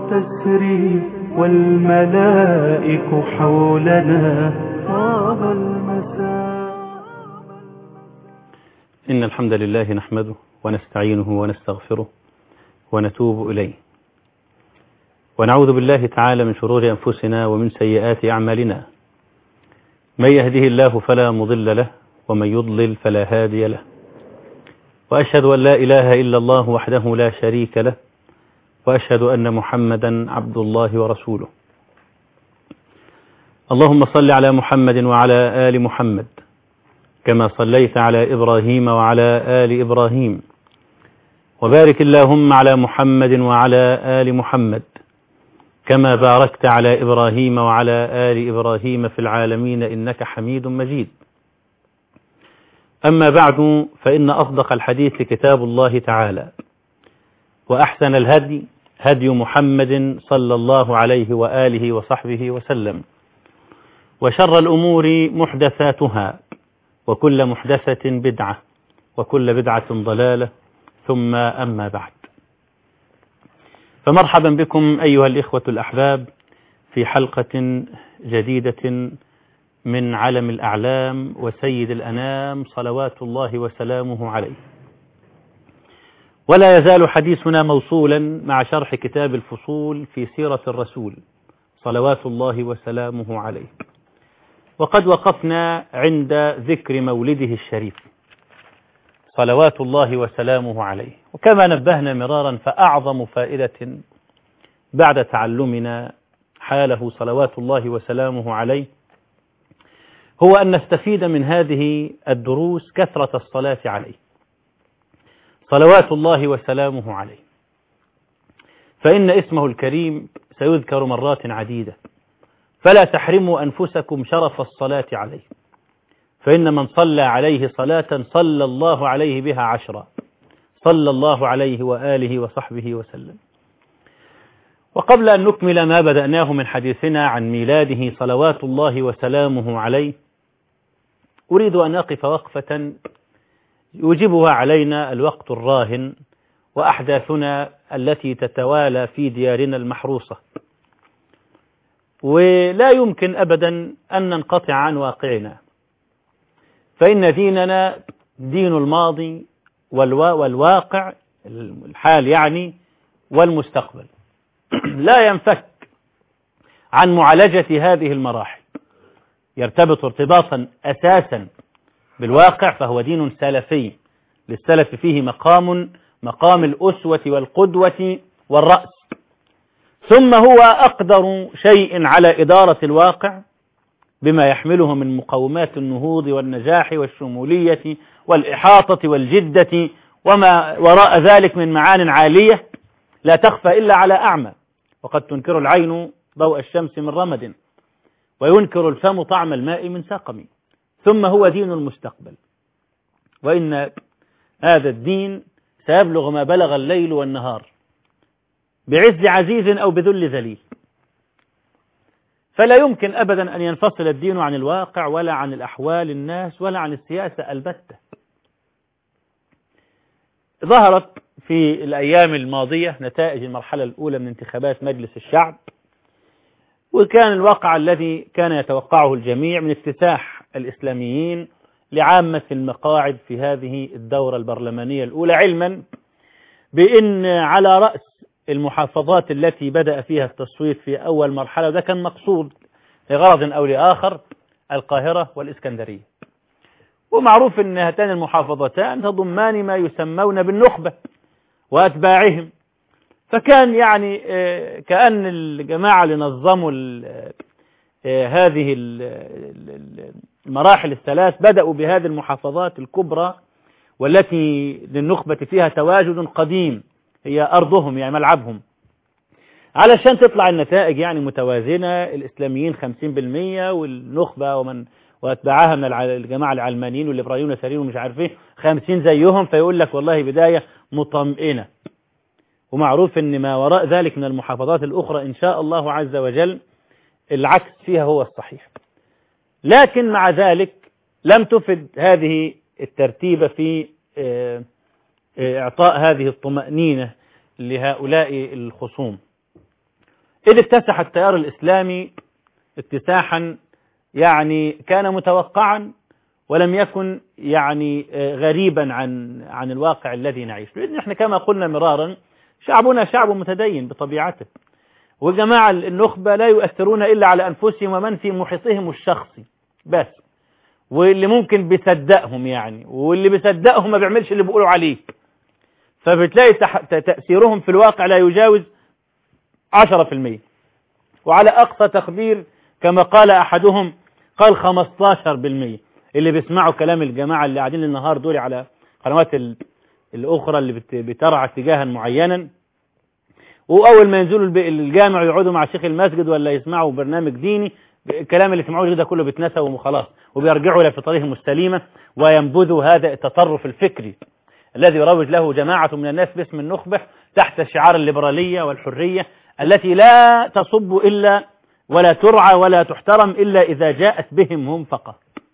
تسري والملائك حولنا طاب المساء إن الحمد لله نحمده ونستعينه ونستغفره ونتوب إليه ونعوذ بالله تعالى من شرور أنفسنا ومن سيئات أعمالنا من يهده الله فلا مضل له ومن يضلل فلا هادي له وأشهد أن لا إله إلا الله وحده لا شريك له وأشهد أن محمدا عبد الله ورسوله اللهم صل على محمد وعلى آل محمد كما صليت على إبراهيم وعلى آل إبراهيم وبارك اللهم على محمد وعلى آل محمد كما باركت على إبراهيم وعلى آل إبراهيم في العالمين إنك حميد مجيد أما بعد فإن أصدق الحديث كتاب الله تعالى وأحسن الهدي هدي محمد صلى الله عليه وآله وصحبه وسلم وشر الأمور محدثاتها وكل محدثة بدعة وكل بدعة ضلالة ثم أما بعد فمرحبا بكم أيها الإخوة الأحباب في حلقة جديدة من علم الأعلام وسيد الأنام صلوات الله وسلامه عليه ولا يزال حديثنا موصولا مع شرح كتاب الفصول في سيرة الرسول صلوات الله وسلامه عليه وقد وقفنا عند ذكر مولده الشريف صلوات الله وسلامه عليه وكما نبهنا مرارا فأعظم فائدة بعد تعلمنا حاله صلوات الله وسلامه عليه هو أن نستفيد من هذه الدروس كثرة الصلاة عليه صلوات الله وسلامه عليه فإن اسمه الكريم سيذكر مرات عديدة فلا تحرموا أنفسكم شرف الصلاة عليه فإن من صلى عليه صلاة صلى الله عليه بها عشرا صلى الله عليه وآله وصحبه وسلم وقبل أن نكمل ما بدأناه من حديثنا عن ميلاده صلوات الله وسلامه عليه أريد أن أقف وقفة يوجبها علينا الوقت الراهن وأحداثنا التي تتوالى في ديارنا المحروسة ولا يمكن أبدا أن ننقطع عن واقعنا فإن ديننا دين الماضي والواقع الحال يعني والمستقبل لا ينفك عن معالجة هذه المراحل يرتبط ارتباطا أساسا بالواقع فهو دين سلفي للسلف فيه مقام مقام الأسوة والقدوة والرأس ثم هو أقدر شيء على إدارة الواقع بما يحمله من مقومات النهوض والنجاح والشمولية والإحاطة والجدة وما وراء ذلك من معان عالية لا تخفى إلا على أعمى وقد تنكر العين ضوء الشمس من رمد وينكر الفم طعم الماء من سقم ثم هو دين المستقبل وإن هذا الدين سيبلغ ما بلغ الليل والنهار بعز عزيز أو بذل ذليل فلا يمكن أبدا أن ينفصل الدين عن الواقع ولا عن الأحوال الناس ولا عن السياسة البتة ظهرت في الأيام الماضية نتائج المرحلة الأولى من انتخابات مجلس الشعب وكان الواقع الذي كان يتوقعه الجميع من افتتاح الإسلاميين لعامة المقاعد في هذه الدورة البرلمانية الأولى علما بأن على رأس المحافظات التي بدأ فيها التصويت في أول مرحلة وده كان مقصود لغرض أو لآخر القاهرة والإسكندرية ومعروف أن هاتان المحافظتان تضمان ما يسمون بالنخبة وأتباعهم فكان يعني كأن الجماعة اللي نظموا هذه المراحل الثلاث بدأوا بهذه المحافظات الكبرى والتي للنخبة فيها تواجد قديم هي أرضهم يعني ملعبهم علشان تطلع النتائج يعني متوازنة الإسلاميين 50% والنخبة ومن واتبعها من الجماعة العلمانيين والليبراليين واليساريين ومش عارف ايه 50 زيهم فيقول لك والله بداية مطمئنة ومعروف ان ما وراء ذلك من المحافظات الأخرى إن شاء الله عز وجل العكس فيها هو الصحيح لكن مع ذلك لم تفد هذه الترتيبة في إعطاء هذه الطمأنينة لهؤلاء الخصوم إذ اكتسح التيار الإسلامي اكتساحا يعني كان متوقعا ولم يكن يعني غريبا عن عن الواقع الذي نعيش لأن احنا كما قلنا مرارا شعبنا شعب متدين بطبيعته والجماعة النخبة لا يؤثرون إلا على أنفسهم ومن في محيطهم الشخصي بس واللي ممكن بيصدقهم يعني واللي بيصدقهم ما بيعملش اللي بيقولوا عليه فبتلاقي تأثيرهم في الواقع لا يجاوز 10% وعلى أقصى تقدير كما قال أحدهم قال 15% اللي بيسمعوا كلام الجماعة اللي قاعدين النهار دول على قنوات الأخرى اللي بترعى اتجاها معينا وأول ما ينزلوا الجامع ويقعدوا مع شيخ المسجد ولا يسمعوا برنامج ديني الكلام اللي سمعوه ده كله بيتنسى وخلاص وبيرجعوا إلى فطرهم السليمة وينبذوا هذا التطرف الفكري الذي يروج له جماعة من الناس باسم النخبة تحت شعار الليبرالية والحرية التي لا تصب إلا ولا ترعى ولا تحترم إلا إذا جاءت بهم هم فقط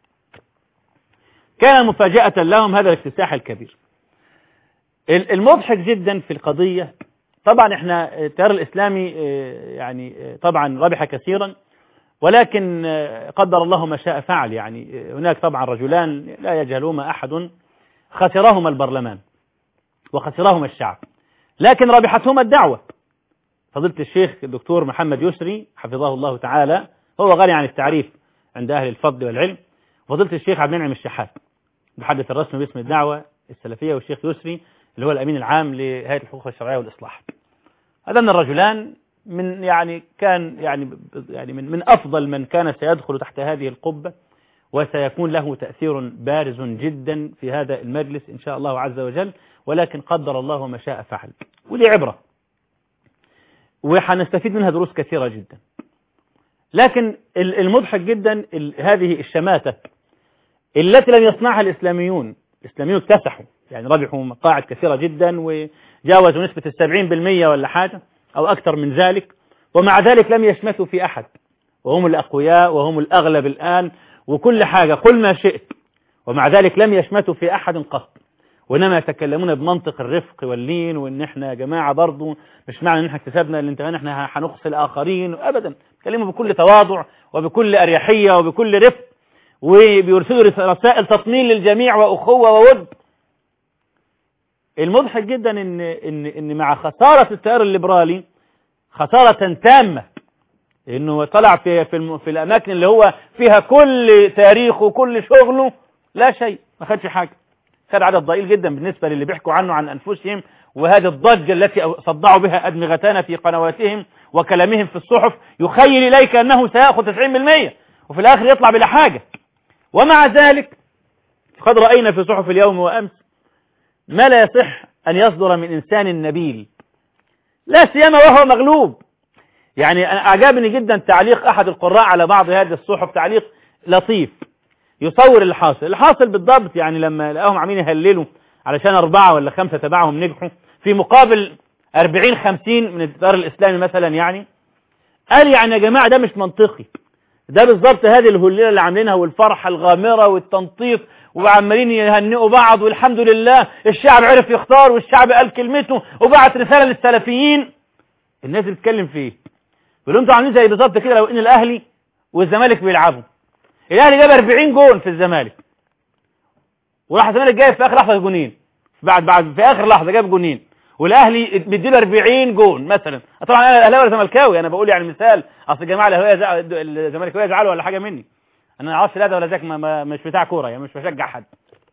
كان مفاجأة لهم هذا الاكتساح الكبير المضحك جدا في القضية طبعا احنا التيار الإسلامي يعني طبعا ربح كثيرا ولكن قدر الله ما شاء فعل يعني هناك طبعا رجلان لا يجهلهما أحد خسرهما البرلمان وخسرهما الشعب لكن ربحتهما الدعوة فضيلة الشيخ الدكتور محمد يسري حفظه الله تعالى هو غني عن التعريف عند أهل الفضل والعلم فضيلة الشيخ عبد المنعم الشحات المحدث الرسمي باسم الدعوة السلفية والشيخ يسري اللي هو الأمين العام لهيئة الحقوق الشرعية والإصلاح هذا من الرجلان من يعني كان يعني يعني من من أفضل من كان سيدخل تحت هذه القبة وسيكون له تأثير بارز جدا في هذا المجلس إن شاء الله عز وجل ولكن قدر الله ما شاء فعل ودي عبرة وحنستفيد منها دروس كثيرة جدا لكن المضحك جدا هذه الشماتة التي لم يصنعها الإسلاميون الإسلاميون اكتسحوا يعني ربحوا مقاعد كثيرة جدا وجاوزوا نسبة السبعين بالمية ولا حاجة أو أكثر من ذلك ومع ذلك لم يشمتوا في أحد وهم الأقوياء وهم الأغلب الآن وكل حاجة قل ما شئت ومع ذلك لم يشمتوا في أحد قط وإنما يتكلمون بمنطق الرفق واللين وإن إحنا يا جماعة برضو مش معنى إن إحنا اكتسبنا الانتخابات إحنا هنقصي الآخرين أبدا يتكلموا بكل تواضع وبكل أريحية وبكل رفق وبيرسلوا رسائل تطمين للجميع وأخوة وود المضحك جدا إن, إن, إن مع خسارة التيار الليبرالي خسارة تامة إنه طلع في في, في الأماكن اللي هو فيها كل تاريخه وكل شغله لا شيء ما خدش حاجة خد عدد ضئيل جدا بالنسبة للي بيحكوا عنه عن أنفسهم وهذه الضجة التي صدعوا بها أدمغتنا في قنواتهم وكلامهم في الصحف يخيل إليك أنه سيأخذ 90% وفي الآخر يطلع بلا حاجة ومع ذلك قد رأينا في صحف اليوم وأمس ما لا يصح أن يصدر من إنسان نبيل لا سيما وهو مغلوب يعني أعجبني جدا تعليق أحد القراء على بعض هذه الصحف تعليق لطيف يصور الحاصل الحاصل بالضبط يعني لما لقاهم عاملين يهللوا علشان أربعة ولا خمسة تبعهم نجحوا في مقابل 40 50 من التيار الإسلامي مثلا يعني قال يعني يا جماعة ده مش منطقي ده بالظبط هذه الهليلة اللي عاملينها والفرحة الغامرة والتنطيط وعمالين يهنئوا بعض والحمد لله الشعب عرف يختار والشعب قال كلمته وبعت رسالة للسلفيين الناس بتتكلم فيه بيقولوا انتوا عاملين زي بالظبط كده لو ان الاهلي والزمالك بيلعبوا الاهلي جاب 40 جون في الزمالك وراح الزمالك جايب في اخر لحظه جونين بعد بعد في اخر لحظه جاب جونين والاهلي مديله 40 جون مثلا طبعا انا اهلاوي ولا زملكاوي انا بقول يعني مثال اصل الجماعه الاهلاويه الزمالكاويه يزعلوا ولا حاجه مني انا ما اعرفش لا ده ولا ذاك مش بتاع كوره يعني مش بشجع حد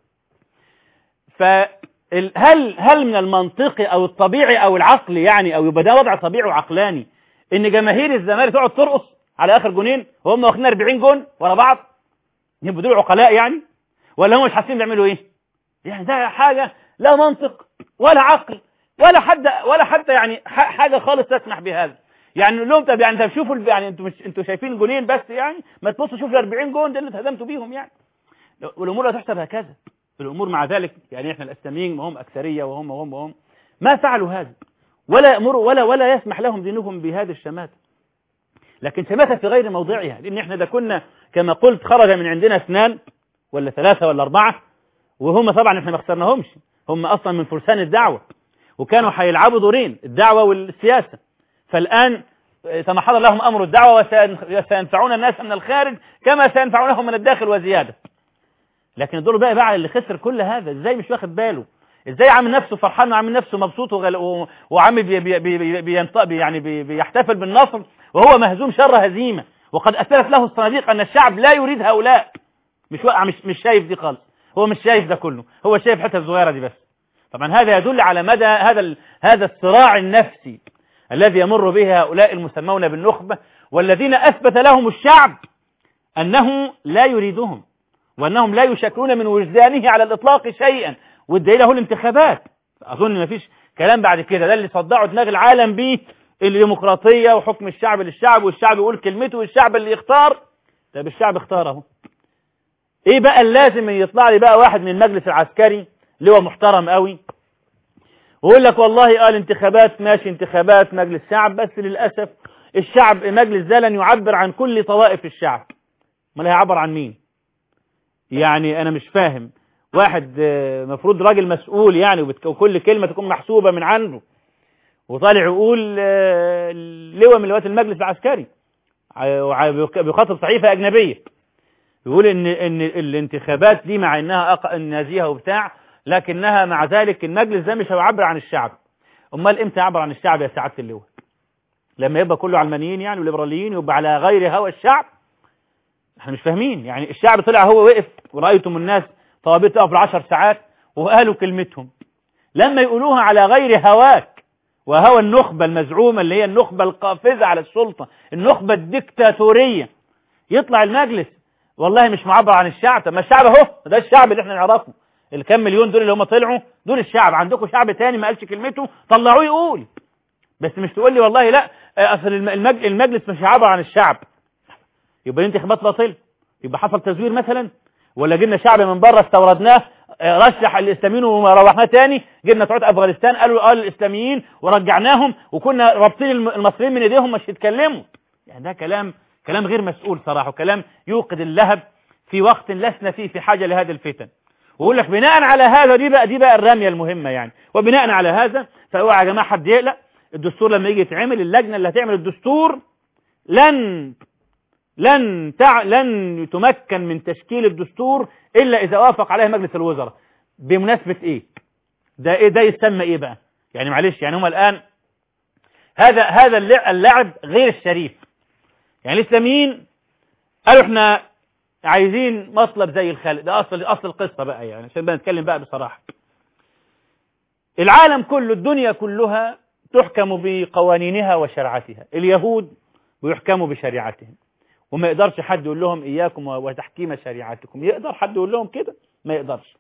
فهل هل من المنطقي او الطبيعي او العقلي يعني او يبقى ده وضع طبيعي وعقلاني ان جماهير الزمالك تقعد ترقص على اخر جونين وهم واخدين 40 جون ورا بعض يبقوا دول عقلاء يعني ولا هم مش حاسين بيعملوا ايه يعني ده حاجه لا منطق ولا عقل ولا حد ولا حتى يعني حاجه خالص تسمح بهذا يعني نقول لهم طب يعني انتوا شوفوا يعني انتوا مش انتوا شايفين جونين بس يعني ما تبصوا شوفوا ال 40 جون دول اللي اتهزمتوا بيهم يعني والامور لا تحسب هكذا الامور مع ذلك يعني احنا الاسلاميين وهم اكثريه وهم وهم وهم ما فعلوا هذا ولا يأمروا ولا ولا يسمح لهم دينهم بهذه الشماتة لكن شماتة في غير موضعها لأن احنا ده كنا كما قلت خرج من عندنا اثنان ولا ثلاثة ولا أربعة وهم طبعا احنا ما خسرناهمش هم أصلا من فرسان الدعوة وكانوا هيلعبوا دورين الدعوة والسياسة فالآن تمحض لهم أمر الدعوة وسينفعون الناس من الخارج كما سينفعونهم من الداخل وزيادة لكن الدور بقى بقى اللي خسر كل هذا ازاي مش واخد باله ازاي عامل نفسه فرحان وعامل نفسه مبسوط وغل... و... وعامل بي... بي... بي... بينط... بي... يعني بي... بيحتفل بالنصر وهو مهزوم شر هزيمة وقد أثرت له الصناديق أن الشعب لا يريد هؤلاء مش واقع مش مش شايف دي خالص هو مش شايف ده كله هو شايف الحته الصغيره دي بس طبعا هذا يدل على مدى هذا ال... هذا الصراع النفسي الذي يمر به هؤلاء المسمون بالنخبة والذين أثبت لهم الشعب أنه لا يريدهم وأنهم لا يشكلون من وجدانه على الإطلاق شيئا والدليل له الانتخابات أظن ما فيش كلام بعد كده ده اللي صدعوا دماغ العالم بيه الديمقراطية وحكم الشعب للشعب والشعب يقول كلمته والشعب اللي يختار طب الشعب اختاره ايه بقى اللازم ان يطلع لي بقى واحد من المجلس العسكري اللي هو محترم قوي ويقول لك والله قال انتخابات ماشي انتخابات مجلس شعب بس للأسف الشعب مجلس ده لن يعبر عن كل طوائف الشعب ما هيعبر عن مين يعني انا مش فاهم واحد مفروض راجل مسؤول يعني وكل كلمة تكون محسوبة من عنده وطالع يقول لواء من لواءات المجلس العسكري بيخاطب صحيفة أجنبية يقول ان ان الانتخابات دي مع انها نازيها وبتاع لكنها مع ذلك المجلس ده مش هيعبر عن الشعب امال امتى يعبر عن الشعب يا سعاده اللواء لما يبقى كله علمانيين يعني وليبراليين يبقى على غير هوى الشعب احنا مش فاهمين يعني الشعب طلع هو وقف ورأيتم الناس طوابير تقف العشر ساعات وقالوا كلمتهم لما يقولوها على غير هواك وهوى النخبة المزعومة اللي هي النخبة القافزة على السلطة النخبة الدكتاتورية يطلع المجلس والله مش معبر عن الشعب طب ما الشعب اهو ده الشعب اللي احنا نعرفه الكام مليون دول اللي هم طلعوا دول الشعب عندكم شعب تاني ما قالش كلمته طلعوه يقول بس مش تقول لي والله لا اصل المج... المجلس مش عبر عن الشعب يبقى الانتخابات باطله يبقى حصل تزوير مثلا ولا جبنا شعب من بره استوردناه رشح الاسلاميين وروحناه تاني جبنا بتوع افغانستان قالوا قال الاسلاميين ورجعناهم وكنا رابطين المصريين من ايديهم مش يتكلموا يعني ده كلام كلام غير مسؤول صراحه وكلام يوقد اللهب في وقت لسنا فيه في حاجه لهذه الفتن ويقول لك بناء على هذا دي بقى دي بقى الرميه المهمه يعني وبناء على هذا فاوعى يا جماعه حد يقلق الدستور لما يجي يتعمل اللجنه اللي هتعمل الدستور لن لن تع... لن تمكن من تشكيل الدستور الا اذا وافق عليه مجلس الوزراء بمناسبه ايه ده ايه ده يسمى ايه بقى يعني معلش يعني هم الان هذا هذا اللعب غير الشريف يعني الاسلاميين قالوا احنا عايزين مطلب زي الخلق ده اصل اصل القصه بقى يعني عشان بقى نتكلم بقى بصراحه العالم كله الدنيا كلها تحكم بقوانينها وشرعتها اليهود بيحكموا بشريعتهم وما يقدرش حد يقول لهم إياكم وتحكيم شريعتكم يقدر حد يقول لهم كده ما يقدرش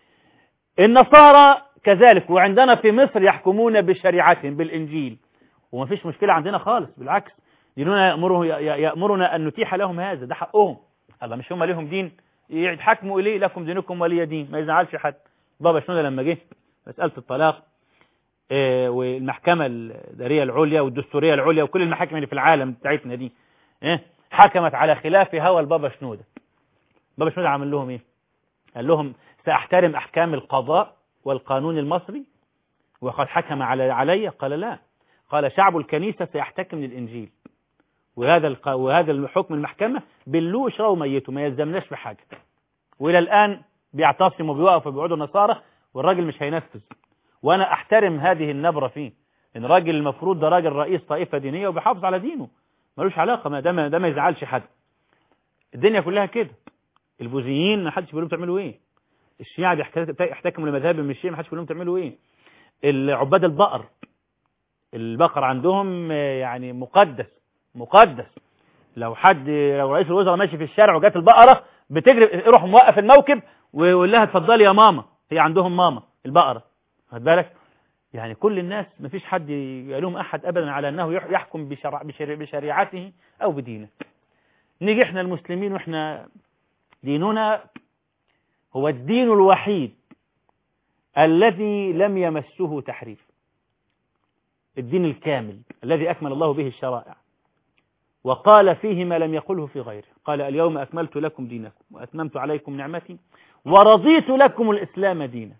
النصارى كذلك وعندنا في مصر يحكمون بشريعتهم بالإنجيل وما فيش مشكلة عندنا خالص بالعكس ديننا يأمره يأمرنا أن نتيح لهم هذا ده حقهم الله مش هم ليهم دين يتحكموا إليه لكم دينكم ولي دين ما يزعلش حد بابا شنودة لما جه مسألة الطلاق إيه والمحكمة الإدارية العليا والدستورية العليا وكل المحاكم اللي في العالم بتاعتنا دي إيه حكمت على خلاف هوى البابا شنودة بابا شنودة عمل لهم ايه قال لهم سأحترم أحكام القضاء والقانون المصري وقد حكم على علي قال لا قال شعب الكنيسة سيحتكم للإنجيل وهذا الق... وهذا الحكم المحكمة بلوه اشربوا ميته ما يلزمناش بحاجة وإلى الآن بيعتصموا بيوقفوا بيقعدوا النصارى والراجل مش هينفذ وأنا أحترم هذه النبرة فيه إن راجل المفروض ده راجل رئيس طائفة دينية وبيحافظ على دينه ملوش علاقة ما ده ما ده ما يزعلش حد الدنيا كلها كده البوذيين ما حدش بيقول لهم تعملوا ايه الشيعة بيحتكموا لمذاهب من الشيعة ما حدش بيقول لهم تعملوا ايه العباد البقر البقر عندهم يعني مقدس مقدس لو حد لو رئيس الوزراء ماشي في الشارع وجات البقرة بتجري يروح موقف الموكب ويقول لها اتفضلي يا ماما هي عندهم ماما البقرة خد بالك يعني كل الناس ما فيش حد يلوم أحد أبدا على أنه يحكم بشرع بشريعته أو بدينه نيجي إحنا المسلمين وإحنا ديننا هو الدين الوحيد الذي لم يمسه تحريف الدين الكامل الذي أكمل الله به الشرائع وقال فيه ما لم يقله في غيره قال اليوم أكملت لكم دينكم وأتممت عليكم نعمتي ورضيت لكم الإسلام دينا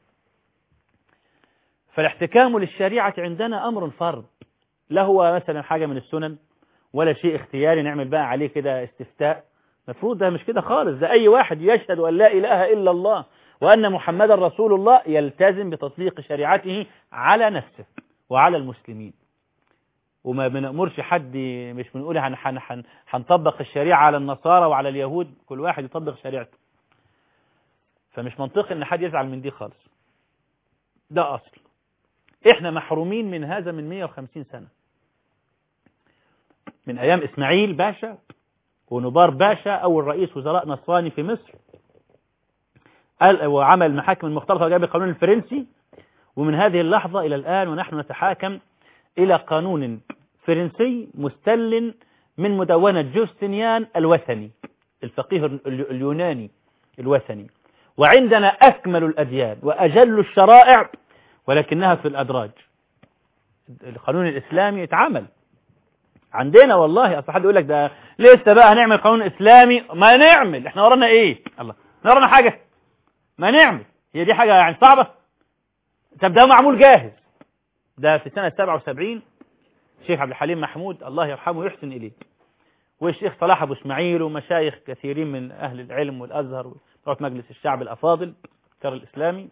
فالاحتكام للشريعة عندنا أمر فرض لا هو مثلا حاجة من السنن ولا شيء اختياري نعمل بقى عليه كده استفتاء المفروض ده مش كده خالص ده أي واحد يشهد أن لا إله إلا الله وأن محمدا رسول الله يلتزم بتطبيق شريعته على نفسه وعلى المسلمين وما بنأمرش حد مش بنقول هن هن هن هنطبق الشريعة على النصارى وعلى اليهود كل واحد يطبق شريعته فمش منطقي ان حد يزعل من دي خالص ده أصل احنا محرومين من هذا من 150 سنة من أيام إسماعيل باشا ونبار باشا أول رئيس وزراء نصراني في مصر قال وعمل المحاكم المختلطة وجاب القانون الفرنسي ومن هذه اللحظة إلى الآن ونحن نتحاكم إلى قانون فرنسي مستل من مدونة جوستنيان الوثني الفقيه اليوناني الوثني وعندنا أكمل الأديان وأجل الشرائع ولكنها في الأدراج القانون الإسلامي اتعمل عندنا والله اصل حد يقول لك ده لسه بقى هنعمل قانون اسلامي ما نعمل احنا ورانا ايه الله احنا ورانا حاجه ما نعمل هي دي حاجه يعني صعبه طب ده معمول جاهز ده في سنه 77 الشيخ عبد الحليم محمود الله يرحمه ويحسن اليه والشيخ صلاح ابو اسماعيل ومشايخ كثيرين من اهل العلم والازهر ورئيس مجلس الشعب الافاضل التيار الاسلامي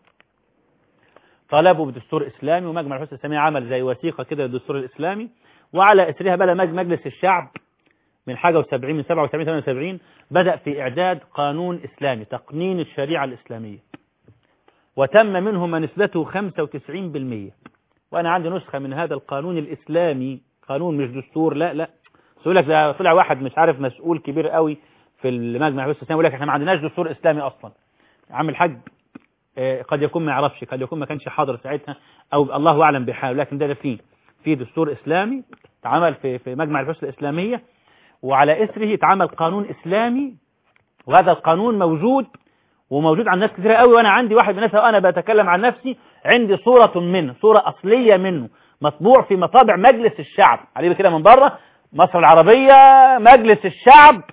طلبوا بدستور اسلامي ومجمع الحسن الاسلامي عمل زي وثيقه كده للدستور الاسلامي وعلى اثرها بدا مجلس الشعب من حاجه و70 من 77 78 بدا في اعداد قانون اسلامي تقنين الشريعه الاسلاميه وتم منه ما نسبته 95% وانا عندي نسخه من هذا القانون الاسلامي قانون مش دستور لا لا يقول لك ده طلع واحد مش عارف مسؤول كبير قوي في المجمع الحسن الاسلامي يقول لك احنا ما عندناش دستور اسلامي اصلا عم الحاج قد يكون ما يعرفش قد يكون ما كانش حاضر ساعتها او الله اعلم بحاله لكن ده, ده فيه في دستور اسلامي اتعمل في في مجمع البحوث الاسلاميه وعلى اثره اتعمل قانون اسلامي وهذا القانون موجود وموجود عند ناس كثيره قوي وانا عندي واحد من الناس وانا بتكلم عن نفسي عندي صوره منه صوره اصليه منه مطبوع في مطابع مجلس الشعب عليه كده من بره مصر العربيه مجلس الشعب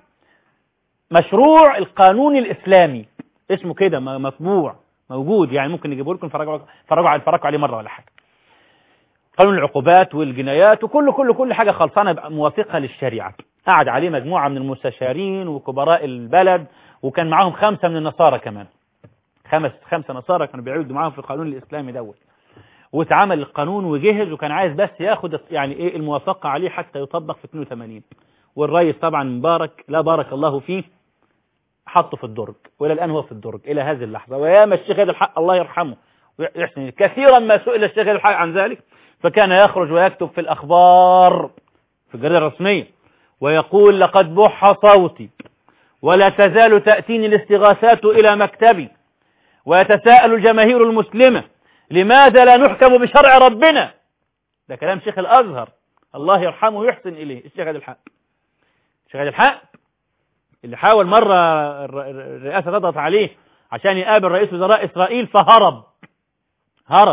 مشروع القانون الاسلامي اسمه كده مطبوع موجود يعني ممكن نجيبه لكم فرجعوا فرجعوا فرجعوا عليه مره ولا حاجه قانون العقوبات والجنايات وكل كل كل حاجه خلصانه موافقه للشريعه قعد عليه مجموعه من المستشارين وكبراء البلد وكان معاهم خمسه من النصارى كمان خمس خمسه نصارى كانوا بيعودوا معاهم في القانون الاسلامي دوت واتعمل القانون وجهز وكان عايز بس ياخد يعني ايه الموافقه عليه حتى يطبق في 82 والرئيس طبعا مبارك لا بارك الله فيه حطه في الدرج والى الان هو في الدرج الى هذه اللحظه وياما الشيخ هذا الحق الله يرحمه ويحسن كثيرا ما سئل الشيخ هذا الحق عن ذلك فكان يخرج ويكتب في الأخبار في الجريدة الرسمية ويقول لقد بح صوتي ولا تزال تأتيني الاستغاثات إلى مكتبي ويتساءل الجماهير المسلمة لماذا لا نحكم بشرع ربنا ده كلام شيخ الأزهر الله يرحمه ويحسن إليه الشيخ هذا الحق الشيخ هذا الحق اللي حاول مرة الرئاسة تضغط عليه عشان يقابل رئيس وزراء إسرائيل فهرب هرب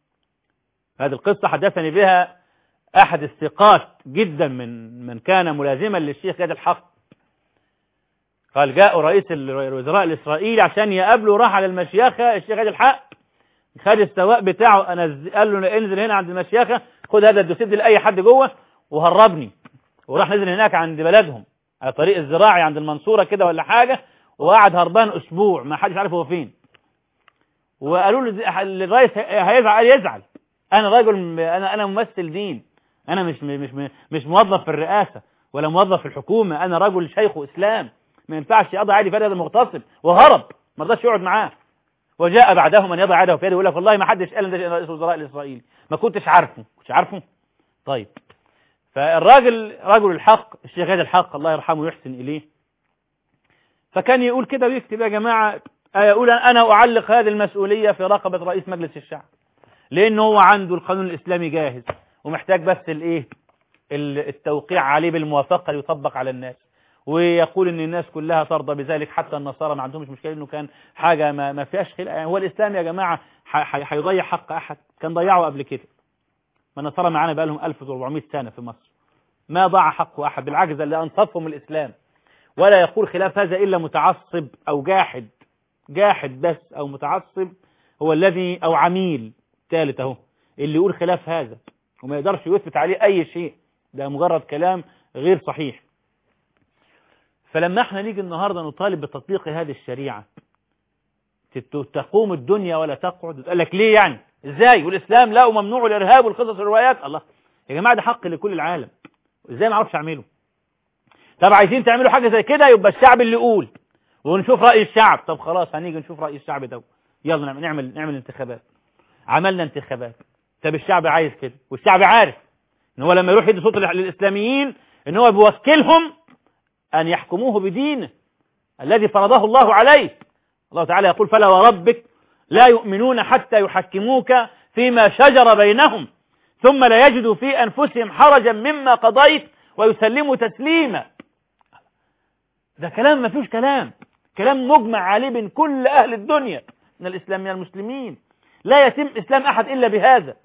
هذه القصة حدثني بها أحد الثقات جدا من من كان ملازما للشيخ زياد الحق قال جاء رئيس الوزراء الإسرائيلي عشان يقابله راح على المشيخة الشيخ زياد الحق خد السواق بتاعه أنا قال له انزل هنا عند المشيخة خد هذا الدوسيد لأي حد جوه وهربني وراح نزل هناك عند بلدهم على طريق الزراعي عند المنصورة كده ولا حاجة وقعد هربان أسبوع ما حدش عارف هو فين وقالوا له الرئيس هيزعل قال يزعل انا راجل انا انا ممثل دين انا مش مش مش موظف في الرئاسه ولا موظف في الحكومه انا رجل شيخ اسلام ما ينفعش يقضي عادي في هذا المغتصب وهرب ما رضاش يقعد معاه وجاء بعده من يضع يده في يده يقول لك والله ما حدش قال ده رئيس الوزراء الاسرائيلي ما كنتش عارفه كنتش عارفه طيب فالراجل رجل الحق الشيخ هذا الحق الله يرحمه ويحسن اليه فكان يقول كده ويكتب يا جماعه يقول انا اعلق هذه المسؤوليه في رقبه رئيس مجلس الشعب لأنه هو عنده القانون الإسلامي جاهز ومحتاج بس الإيه التوقيع عليه بالموافقة ليطبق على الناس ويقول ان الناس كلها ترضى بذلك حتى النصارى ما عندهمش مشكله انه كان حاجه ما, ما فيهاش خلاف يعني هو الاسلام يا جماعه هيضيع حق احد كان ضيعه قبل كده ما النصارى معانا بقى لهم 1400 سنه في مصر ما ضاع حق احد بالعكس اللي انصفهم الاسلام ولا يقول خلاف هذا الا متعصب او جاحد جاحد بس او متعصب هو الذي او عميل ثالث اهو اللي يقول خلاف هذا وما يقدرش يثبت عليه اي شيء ده مجرد كلام غير صحيح فلما احنا نيجي النهاردة نطالب بتطبيق هذه الشريعة تت- تقوم الدنيا ولا تقعد تقول لك ليه يعني ازاي والاسلام لا وممنوع الارهاب والقصص والروايات الله يا جماعه ده حق لكل العالم ازاي ما اعرفش اعمله طب عايزين تعملوا حاجه زي كده يبقى الشعب اللي يقول ونشوف راي الشعب طب خلاص هنيجي نشوف راي الشعب ده يلا نعمل نعمل نعمل انتخابات عملنا انتخابات طب الشعب عايز كده والشعب عارف ان هو لما يروح يدي صوت لل- للاسلاميين ان هو بيوكلهم ان يحكموه بدينه الذي فرضه الله عليه الله تعالى يقول فلا وربك لا يؤمنون حتى يحكموك فيما شجر بينهم ثم لا يجدوا في أنفسهم حرجا مما قضيت ويسلموا تسليما ده كلام ما فيهوش كلام كلام مجمع عليه بين كل أهل الدنيا من الإسلام من المسلمين لا يتم إسلام أحد إلا بهذا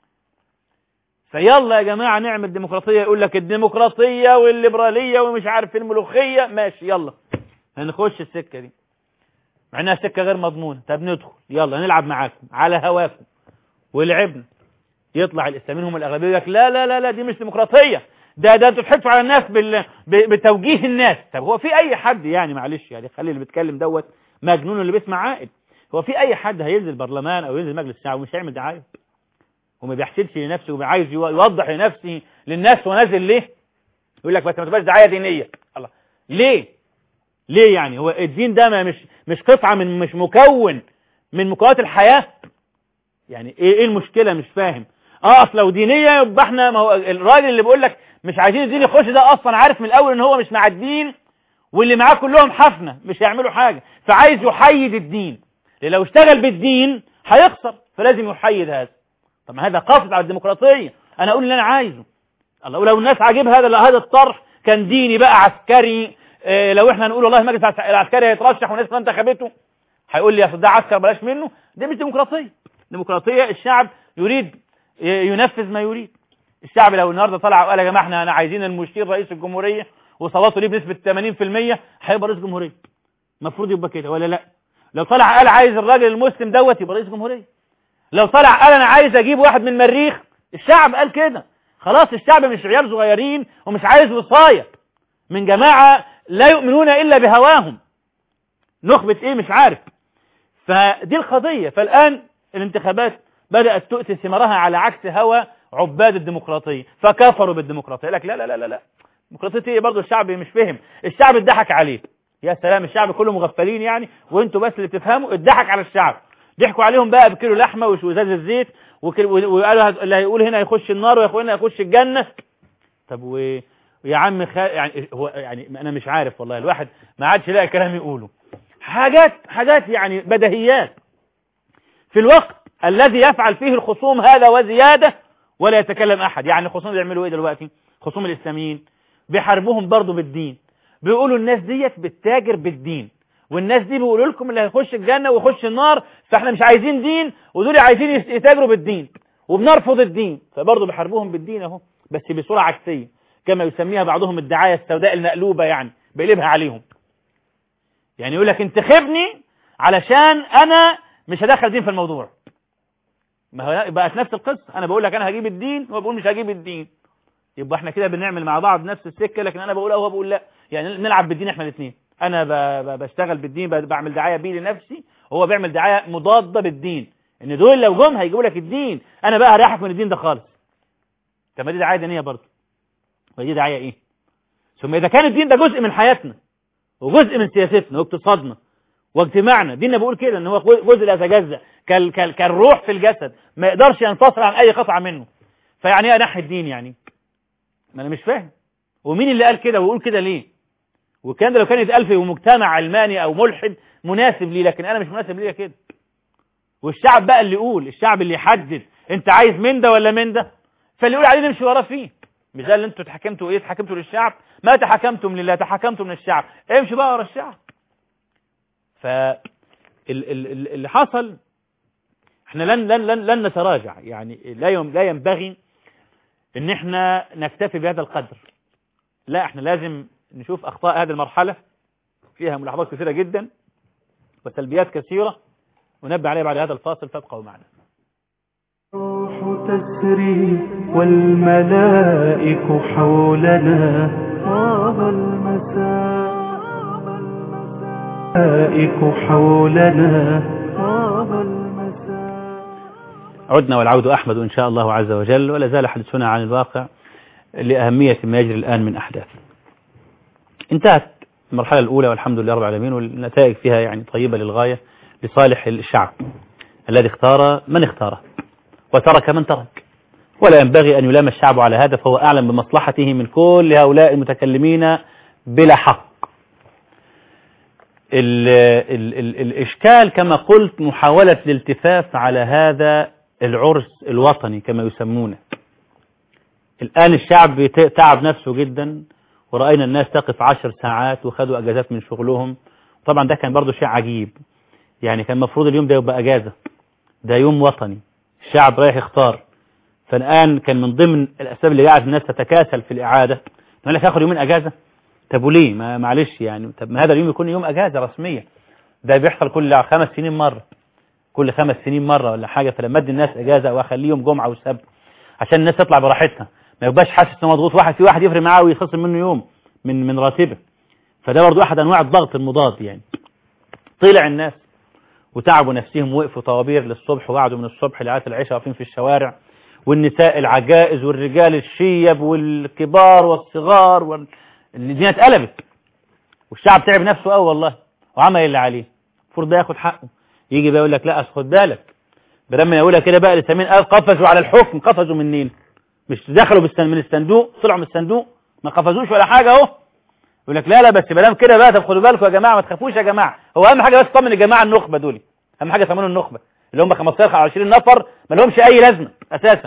فيلا يا جماعة نعمل ديمقراطية يقول لك الديمقراطية والليبرالية ومش عارف الملوخية ماشي يلا هنخش السكة دي مع انها سكة غير مضمونة طب ندخل يلا نلعب معاكم على هواكم ولعبنا يطلع الاسلاميين هم الاغلبيه يقول لك لا لا لا لا دي مش ديمقراطيه ده ده انتوا بتحطوا على الناس بال... ب... بتوجيه الناس طب هو في اي حد يعني معلش يعني خلي اللي بيتكلم دوت مجنون اللي بيسمع عاقل هو في اي حد هينزل برلمان او ينزل مجلس الشعب ومش هيعمل دعايه وما بيحسدش لنفسه وعايز يو- يوضح لنفسه للناس هو نازل ليه يقول لك بس ما تبقاش دعايه دينيه الله ليه ليه يعني هو الدين ده ما مش مش قطعه من مش مكون من مكونات الحياه يعني ايه ايه المشكله مش فاهم اه اصل لو دينيه يبقى احنا ما هو الراجل اللي بيقول لك مش عايزين الدين يخش ده اصلا عارف من الاول ان هو مش مع الدين واللي معاه كلهم حفنه مش هيعملوا حاجه فعايز يحيد الدين لأن لو اشتغل بالدين هيخسر فلازم يحيد هذا طب ما هذا قاصد على الديمقراطيه انا اقول اللي انا عايزه الله ولو الناس عاجب هذا لا هذا الطرح كان ديني بقى عسكري اه لو احنا نقول والله المجلس العس- العسكري هيترشح والناس كلها انتخبته هيقول لي اصل ده عسكر بلاش منه دي مش ديمقراطيه ديمقراطيه الشعب يريد ي- ينفذ ما يريد الشعب لو النهارده طلع وقال يا جماعه احنا أنا عايزين المشير رئيس الجمهوريه وصوتوا ليه بنسبه 80% هيبقى رئيس جمهوريه المفروض يبقى كده ولا لا لو طلع قال عايز الراجل المسلم دوت يبقى رئيس جمهوريه لو طلع قال انا عايز اجيب واحد من المريخ الشعب قال كده خلاص الشعب مش عيال صغيرين ومش عايز وصايه من جماعه لا يؤمنون الا بهواهم نخبه ايه مش عارف فدي القضيه فالان الانتخابات بدات تؤتي ثمارها على عكس هوى عباد الديمقراطيه فكفروا بالديمقراطيه يقول لك لا لا لا لا لا الديمقراطيه ايه برضه الشعب مش فهم الشعب اتضحك عليه يا سلام الشعب كله مغفلين يعني وانتوا بس اللي بتفهموا اتضحك على الشعب ضحكوا عليهم بقى بكيلو لحمه وش- وازاز الزيت وكل- وقالوا هت- اللي هيقول هنا يخش النار ويقول هنا يخش الجنه طب و ويا عم خ... يعني هو يعني انا مش عارف والله الواحد ما عادش لاقي كلام يقوله حاجات حاجات يعني بديهيات في الوقت الذي يفعل فيه الخصوم هذا وزياده ولا يتكلم احد يعني الخصوم بيعملوا ايه دلوقتي خصوم الاسلاميين بيحاربوهم برضه بالدين بيقولوا الناس ديت بتتاجر بالدين والناس دي بيقولوا لكم اللي هيخش الجنه ويخش النار فاحنا مش عايزين دين ودول عايزين يس- يتاجروا بالدين وبنرفض الدين فبرضه بيحاربوهم بالدين اهو بس بصوره عكسيه كما يسميها بعضهم الدعايه السوداء المقلوبه يعني بيقلبها عليهم يعني يقول لك انتخبني علشان انا مش هدخل دين في الموضوع ما هو بقت نفس القصه انا بقول لك انا هجيب الدين وهو بيقول مش هجيب الدين يبقى احنا كده بنعمل مع بعض نفس السكه لكن انا بقول اه وهو بيقول لا يعني نلعب بالدين احنا الاثنين انا ب- ب- بشتغل بالدين ب- بعمل دعايه بيه لنفسي وهو بيعمل دعايه مضاده بالدين ان دول لو جم هيجيبوا لك الدين انا بقى هريحك من الدين ده خالص طب ما دي دعايه دينيه برضه ودي دعايه ايه ثم اذا كان الدين ده جزء من حياتنا وجزء من سياستنا واقتصادنا واجتماعنا ديننا بيقول كده ان هو جزء لا يتجزا كال كال كالروح في الجسد ما يقدرش ينفصل عن اي قطعه منه فيعني ايه ناحيه الدين يعني ما انا مش فاهم ومين اللي قال كده ويقول كده ليه وكان ده لو كان يتقال في مجتمع علماني او ملحد مناسب ليه لكن انا مش مناسب ليا كده والشعب بقى اللي يقول الشعب اللي يحدد انت عايز من ده ولا من ده فاللي يقول عليه نمشي وراه فيه مش ده اللي انتوا تحكمتوا ايه تحكمتوا للشعب ما تحكمتم لله تحكمتم للشعب امشي بقى ورا الشعب ف ال- ال- ال- اللي حصل احنا لن لن لن, لن نتراجع يعني لا يم لا ينبغي ان احنا نكتفي بهذا القدر لا احنا لازم نشوف اخطاء هذه المرحله فيها ملاحظات كثيره جدا وسلبيات كثيره ونبه عليها بعد هذا الفاصل فابقوا معنا الروح تسري والملائك حولنا طاب المساء الملائك حولنا طاب المساء عدنا والعود أحمد إن شاء الله عز وجل ولا زال حديثنا عن الواقع لأهمية ما يجري الآن من أحداث انتهت المرحلة الأولى والحمد لله رب العالمين والنتائج فيها يعني طيبة للغاية لصالح الشعب الذي اختار من اختاره وترك من ترك ولا ينبغي أن يلام الشعب على هذا فهو أعلم بمصلحته من كل هؤلاء المتكلمين بلا حق ال ال ال الإشكال كما قلت محاولة الالتفاف على هذا العرس الوطني كما يسمونه الآن الشعب تعب نفسه جدا ورأينا الناس تقف عشر ساعات وخدوا أجازات من شغلهم طبعا ده كان برضو شيء عجيب يعني كان المفروض اليوم ده يبقى أجازة ده يوم وطني الشعب رايح يختار فالآن كان من ضمن الأسباب اللي قاعد الناس تتكاسل في الإعادة يقول لك آخر يومين أجازة طب وليه ما معلش يعني طب ما هذا اليوم يكون يوم أجازة رسمية ده بيحصل كل خمس سنين مرة كل خمس سنين مرة ولا حاجة فلما ادي الناس أجازة وأخليهم جمعة وسبت عشان الناس تطلع براحتها ما يبقاش حاسس انه مضغوط واحد في واحد يفرق معاه ويخصم منه يوم من من راتبه فده برضو احد انواع الضغط المضاد يعني طلع الناس وتعبوا نفسهم وقفوا طوابير للصبح وقعدوا من الصبح لغايه العشاء واقفين في الشوارع والنساء العجائز والرجال الشيب والكبار والصغار وال... الدنيا اتقلبت والشعب تعب نفسه قوي والله وعمل اللي عليه المفروض ده ياخد حقه يجي بقى يقول لك لا خد بالك برمي يقولها كده بقى لسامين قال قفزوا على الحكم قفزوا منين مش دخلوا من الصندوق طلعوا من الصندوق ما قفزوش ولا حاجه اهو يقول لك لا لا بس ما دام كده بقى طب خدوا بالكم يا جماعه ما تخافوش يا جماعه هو اهم حاجه بس طمن الجماعه النخبه دول اهم حاجه طمنوا النخبه اللي هم 15 او 20 نفر ما لهمش اي لازمه اساسا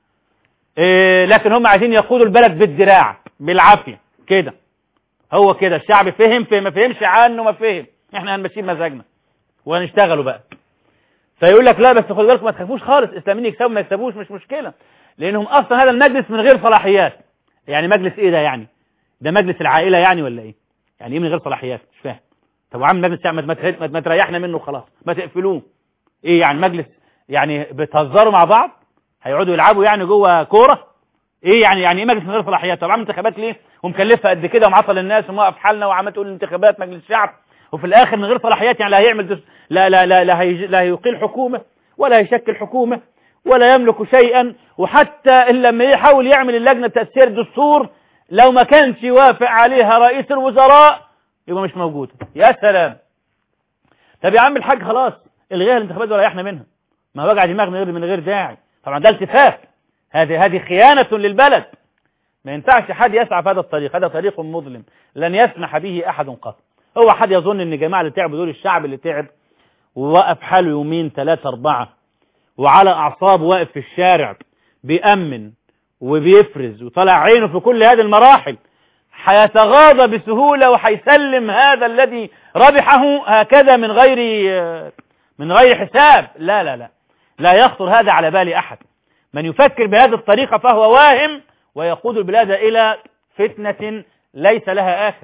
إيه لكن هم عايزين يقودوا البلد بالدراع بالعافيه كده هو كده الشعب فهم فهم ما فهمش عنه ما فهم احنا هنمشي مزاجنا وهنشتغلوا بقى فيقول لك لا بس خدوا بالكم ما تخافوش خالص اسلاميين يكسبوا ما يكسبوش مش مشكله لانهم اصلا هذا المجلس من غير صلاحيات يعني مجلس ايه ده يعني ده مجلس العائله يعني ولا ايه يعني ايه من غير صلاحيات مش فاهم طب وعم مجلس ما, ما, ما تريحنا منه خلاص ما تقفلوه ايه يعني مجلس يعني بتهزروا مع بعض هيقعدوا يلعبوا يعني جوه كوره ايه يعني يعني ايه مجلس من غير صلاحيات طب عامل انتخابات ليه ومكلفه قد كده ومعطل الناس وموقف حالنا وعمال تقول الانتخابات مجلس الشعب وفي الاخر من غير صلاحيات يعني لا هيعمل دس... لا لا لا لا, هي... لا هيقيل حكومه ولا هيشكل حكومه ولا يملك شيئا وحتى لما يحاول يعمل اللجنه تاثير الدستور لو ما كانش يوافق عليها رئيس الوزراء يبقى مش موجود يا سلام طب يا عم الحاج خلاص الغيها الانتخابات ولا ريحنا منها ما وجع دماغ من غير من غير داعي طبعا ده التفاف هذه هذه خيانة للبلد ما ينفعش حد يسعى في هذا الطريق هذا طريق مظلم لن يسمح به أحد قط هو حد يظن ان جماعة اللي تعبوا دول الشعب اللي تعب ووقف حاله يومين ثلاثة أربعة وعلى أعصاب واقف في الشارع بيأمن وبيفرز وطلع عينه في كل هذه المراحل هيتغاضى بسهولة وهيسلم هذا الذي ربحه هكذا من غير من غير حساب لا لا لا لا يخطر هذا على بال أحد من يفكر بهذه الطريقة فهو واهم ويقود البلاد إلى فتنة ليس لها آخر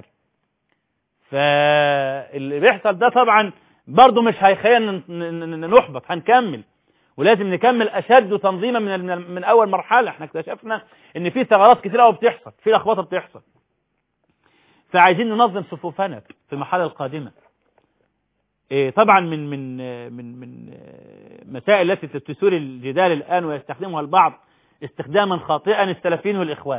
فاللي بيحصل ده طبعا برضه مش هيخلينا نحبط هنكمل ولازم نكمل اشد تنظيما من من اول مرحله احنا اكتشفنا ان في ثغرات كتير قوي بتحصل في لخبطه بتحصل فعايزين ننظم صفوفنا في المرحله القادمه إيه طبعا من من من من مسائل التي تثير الجدال الان ويستخدمها البعض استخداما خاطئا السلفيين والاخوان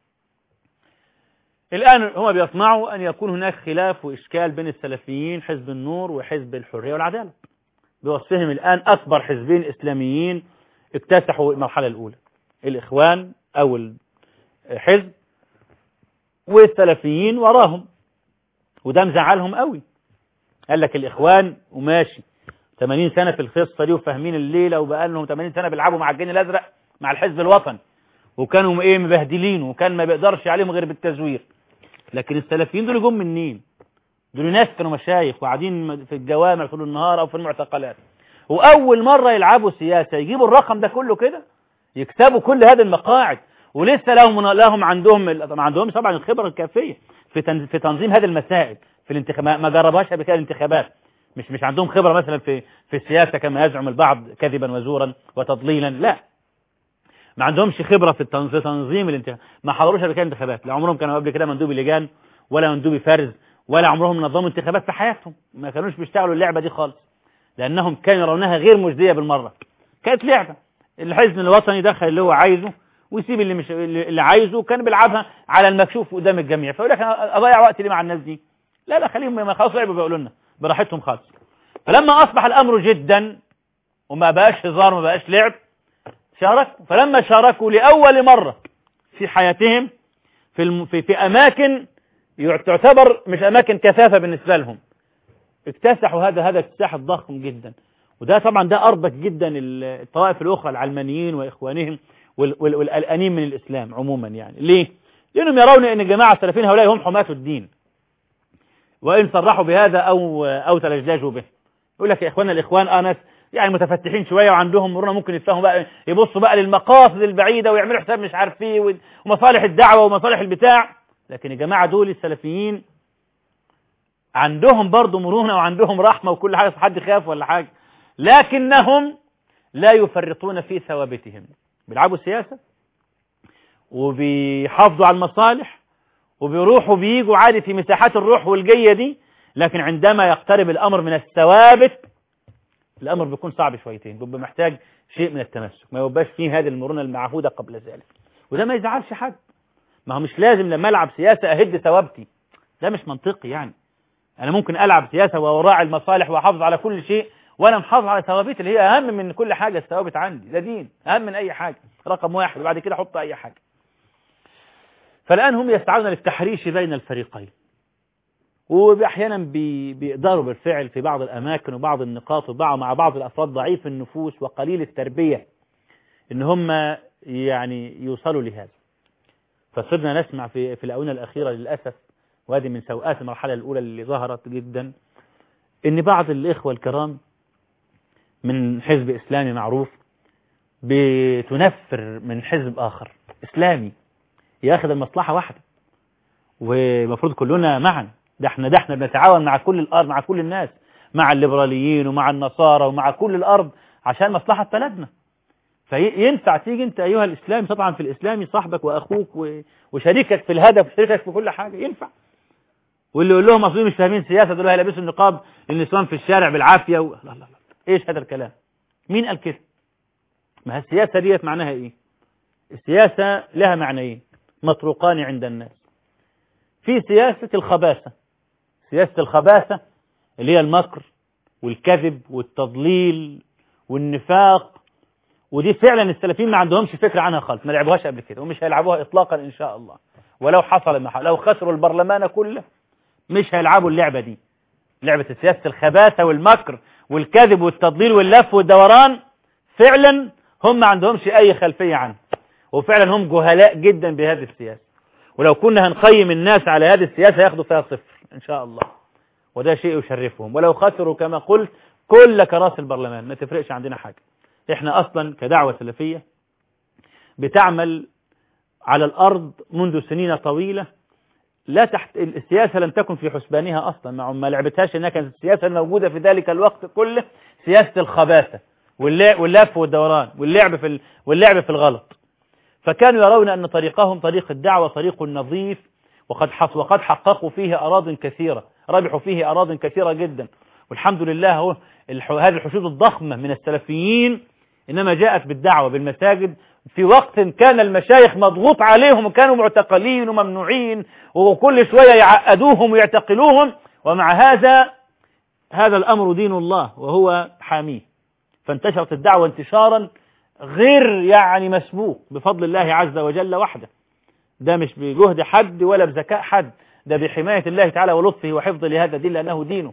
الآن هم بيطمعوا أن يكون هناك خلاف وإشكال بين السلفيين حزب النور وحزب الحرية والعدالة بوصفهم الآن أكبر حزبين إسلاميين اكتسحوا المرحلة الأولى الإخوان أو الحزب والسلفيين وراهم وده مزعلهم قوي قال لك الإخوان وماشي 80 سنة في القصة دي وفاهمين الليلة وبقى لهم 80 سنة بيلعبوا مع الجن الأزرق مع الحزب الوطني وكانوا ايه مبهدلين وكان ما بيقدرش عليهم غير بالتزوير لكن السلفيين دول جم منين دول ناس كانوا مشايخ وقاعدين في الجوامع طول النهار او في المعتقلات واول مره يلعبوا سياسه يجيبوا الرقم ده كله كده يكسبوا كل هذه المقاعد ولسه لهم لهم عندهم ما عندهمش طبعا الخبره الكافيه في في تنظيم هذه المسائل في الانتخابات ما جربهاش قبل كده الانتخابات مش مش عندهم خبره مثلا في في السياسه كما يزعم البعض كذبا وزورا وتضليلا لا ما عندهمش خبرة في التنظ- في تنظيم الانتخابات ما حضروش قبل كده انتخابات لا عمرهم كانوا قبل كده مندوبي لجان ولا مندوبي فرز ولا عمرهم نظموا انتخابات في حياتهم ما كانوش بيشتغلوا اللعبة دي خالص لأنهم كانوا يرونها غير مجدية بالمرة كانت لعبة الحزب الوطني يدخل اللي هو عايزه ويسيب اللي مش اللي عايزه كان بيلعبها على المكشوف قدام الجميع فيقول لك انا اضيع وقتي ليه مع الناس دي لا لا خليهم ما خلاص لعبوا بيقولوا لنا براحتهم خالص فلما اصبح الامر جدا وما بقاش هزار وما بقاش لعب شاركوا فلما شاركوا لاول مره في حياتهم في الم... في, في اماكن يع- تعتبر مش اماكن كثافه بالنسبه لهم اكتسحوا هذا هذا اكتساح ضخم جدا وده طبعا ده اربك جدا ال- الطوائف الاخرى العلمانيين واخوانهم وال- وال- والقلقانين من الاسلام عموما يعني ليه؟ لانهم يرون ان جماعه السلفيين هؤلاء هم حماة الدين وان صرحوا بهذا او او تلجلجوا به يقول لك يا اخوانا الاخوان اه ناس يعني متفتحين شويه وعندهم مرونه ممكن يفهموا بقى يبصوا بقى للمقاصد البعيده ويعملوا حساب مش عارف ايه و- ومصالح الدعوه ومصالح البتاع لكن الجماعه دول السلفيين عندهم برضه مرونه وعندهم رحمه وكل حاجه حد يخاف ولا حاجه لكنهم لا يفرطون في ثوابتهم بيلعبوا سياسه وبيحافظوا على المصالح وبيروحوا بيجوا عادي في مساحات الروح والجيه دي لكن عندما يقترب الامر من الثوابت الامر بيكون صعب شويتين بيبقى محتاج شيء من التمسك ما يبقاش فيه هذه المرونه المعهوده قبل ذلك وده ما يزعلش حد ما هو مش لازم لما العب سياسه اهد ثوابتي ده مش منطقي يعني انا ممكن العب سياسه واراعي المصالح واحافظ على كل شيء وانا محافظ على ثوابتي اللي هي اهم من كل حاجه الثوابت عندي ده دين اهم من اي حاجه رقم واحد وبعد كده احط اي حاجه فالان هم يسعون للتحريش بين الفريقين واحيانا بي- بيقدروا بالفعل في بعض الاماكن وبعض النقاط وبعض مع بعض الافراد ضعيف النفوس وقليل التربيه ان هم يعني يوصلوا لهذا فصرنا نسمع في في الاونه الاخيره للاسف وهذه من سوءات المرحله الاولى اللي ظهرت جدا ان بعض الاخوه الكرام من حزب اسلامي معروف بتنفر من حزب اخر اسلامي ياخذ المصلحه واحده والمفروض كلنا معا ده احنا ده احنا بنتعاون مع كل الارض مع كل الناس مع الليبراليين ومع النصارى ومع كل الارض عشان مصلحه بلدنا فينفع تيجي انت ايها الاسلامي طبعا في الاسلامي صاحبك واخوك و- وشريكك في الهدف وشريكك في كل حاجه ينفع واللي يقول لهم اصلا مش فاهمين سياسه دول هيلبسوا النقاب للنسوان في الشارع بالعافيه و... لا لا لا ايش هذا الكلام مين قال كده ما هي السياسه ديت معناها ايه السياسه لها معنيين مطروقان عند الناس في سياسه الخباثه سياسه الخباثه اللي هي المكر والكذب والتضليل والنفاق ودي فعلا السلفيين ما عندهمش فكره عنها خالص ما لعبوهاش قبل كده ومش هيلعبوها اطلاقا ان شاء الله ولو حصل ما حصل. لو خسروا البرلمان كله مش هيلعبوا اللعبه دي لعبه سياسه الخباثه والمكر والكذب والتضليل واللف والدوران فعلا هم ما عندهمش اي خلفيه عنها وفعلا هم جهلاء جدا بهذه السياسه ولو كنا هنقيم الناس على هذه السياسه ياخدوا فيها صفر ان شاء الله وده شيء يشرفهم ولو خسروا كما قلت كل كراسي البرلمان ما تفرقش عندنا حاجه احنا اصلا كدعوه سلفيه بتعمل على الارض منذ سنين طويله لا تحت السياسه لم تكن في حسبانها اصلا ما ما لعبتهاش انها كانت السياسه الموجوده في ذلك الوقت كله سياسه الخباثه واللع- واللف والدوران واللعب في ال- واللعب في الغلط فكانوا يرون ان طريقهم طريق الدعوه طريق نظيف وقد حص وقد حققوا فيه اراض كثيره ربحوا فيه اراض كثيره جدا والحمد لله هو الح- هذه الحشود الضخمه من السلفيين انما جاءت بالدعوه بالمساجد في وقت كان المشايخ مضغوط عليهم وكانوا معتقلين وممنوعين وكل شويه يعقدوهم ويعتقلوهم ومع هذا هذا الامر دين الله وهو حاميه فانتشرت الدعوه انتشارا غير يعني مسبوق بفضل الله عز وجل وحده ده مش بجهد حد ولا بذكاء حد ده بحماية الله تعالى ولطفه وحفظه لهذا الدين لأنه دينه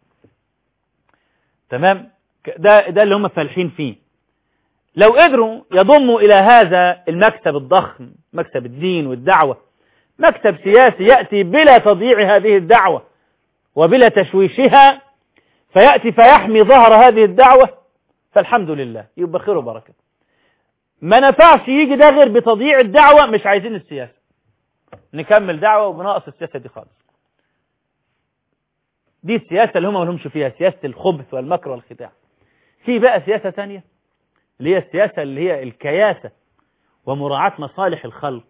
تمام ك- ده ده اللي هم فالحين فيه لو قدروا يضموا إلى هذا المكتب الضخم مكتب الدين والدعوة مكتب سياسي يأتي بلا تضييع هذه الدعوة وبلا تشويشها فيأتي فيحمي ظهر هذه الدعوة فالحمد لله يبقى خير وبركة ما نفعش يجي ده غير بتضييع الدعوة مش عايزين السياسة نكمل دعوة وبنقص السياسة دي خالص دي السياسة اللي هم ما لهمش فيها سياسة الخبث والمكر والخداع في بقى سياسة تانية اللي هي السياسة اللي هي الكياسة ومراعاة مصالح الخلق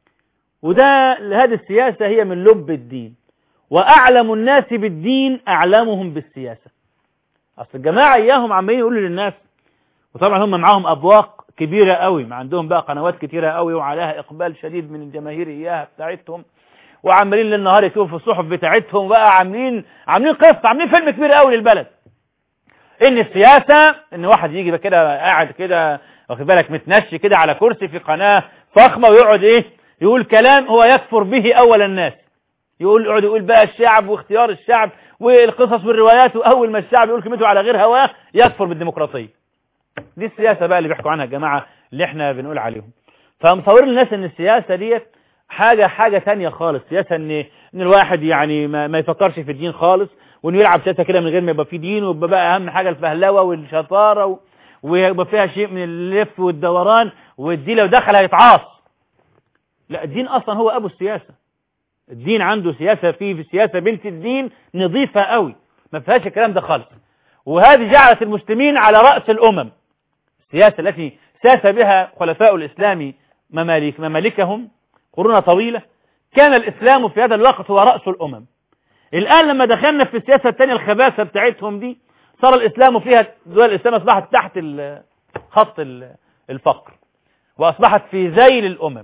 وده هذه السياسة هي من لب الدين وأعلم الناس بالدين أعلمهم بالسياسة أصل الجماعة إياهم عمالين يقولوا للناس وطبعا هم معاهم أبواق كبيرة قوي ما عندهم بقى قنوات كتيرة قوي وعليها إقبال شديد من الجماهير إياها بتاعتهم وعمالين للنهار يكتبوا في الصحف بتاعتهم بقى عاملين عاملين قصة عاملين فيلم كبير قوي للبلد ان السياسة ان واحد يجي كده قاعد كده واخد بالك متنشي كده على كرسي في قناة فخمة ويقعد ايه يقول كلام هو يكفر به اول الناس يقول يقعد يقول بقى الشعب واختيار الشعب والقصص والروايات واول ما الشعب يقول كلمته على غير هواه يكفر بالديمقراطية دي السياسة بقى اللي بيحكوا عنها الجماعة اللي احنا بنقول عليهم فمصورين الناس ان السياسة ديت حاجة حاجة تانية خالص سياسة ان ان الواحد يعني ما, ما يفكرش في الدين خالص وانه يلعب سياسة كده من غير ما يبقى فيه دين ويبقى بقى اهم حاجة الفهلوة والشطارة و... ويبقى فيها شيء من اللف والدوران والدين لو دخل هيتعاص لا الدين اصلا هو ابو السياسة الدين عنده سياسة فيه في السياسة بنت الدين نظيفة قوي ما فيهاش الكلام ده خالص وهذه جعلت المسلمين على رأس الأمم السياسة التي ساس بها خلفاء الإسلام ممالك ممالكهم قرون طويلة كان الإسلام في هذا الوقت هو رأس الأمم الآن لما دخلنا في السياسة الثانية الخباثة بتاعتهم دي صار الإسلام فيها دول الإسلام أصبحت تحت خط الفقر وأصبحت في ذيل الأمم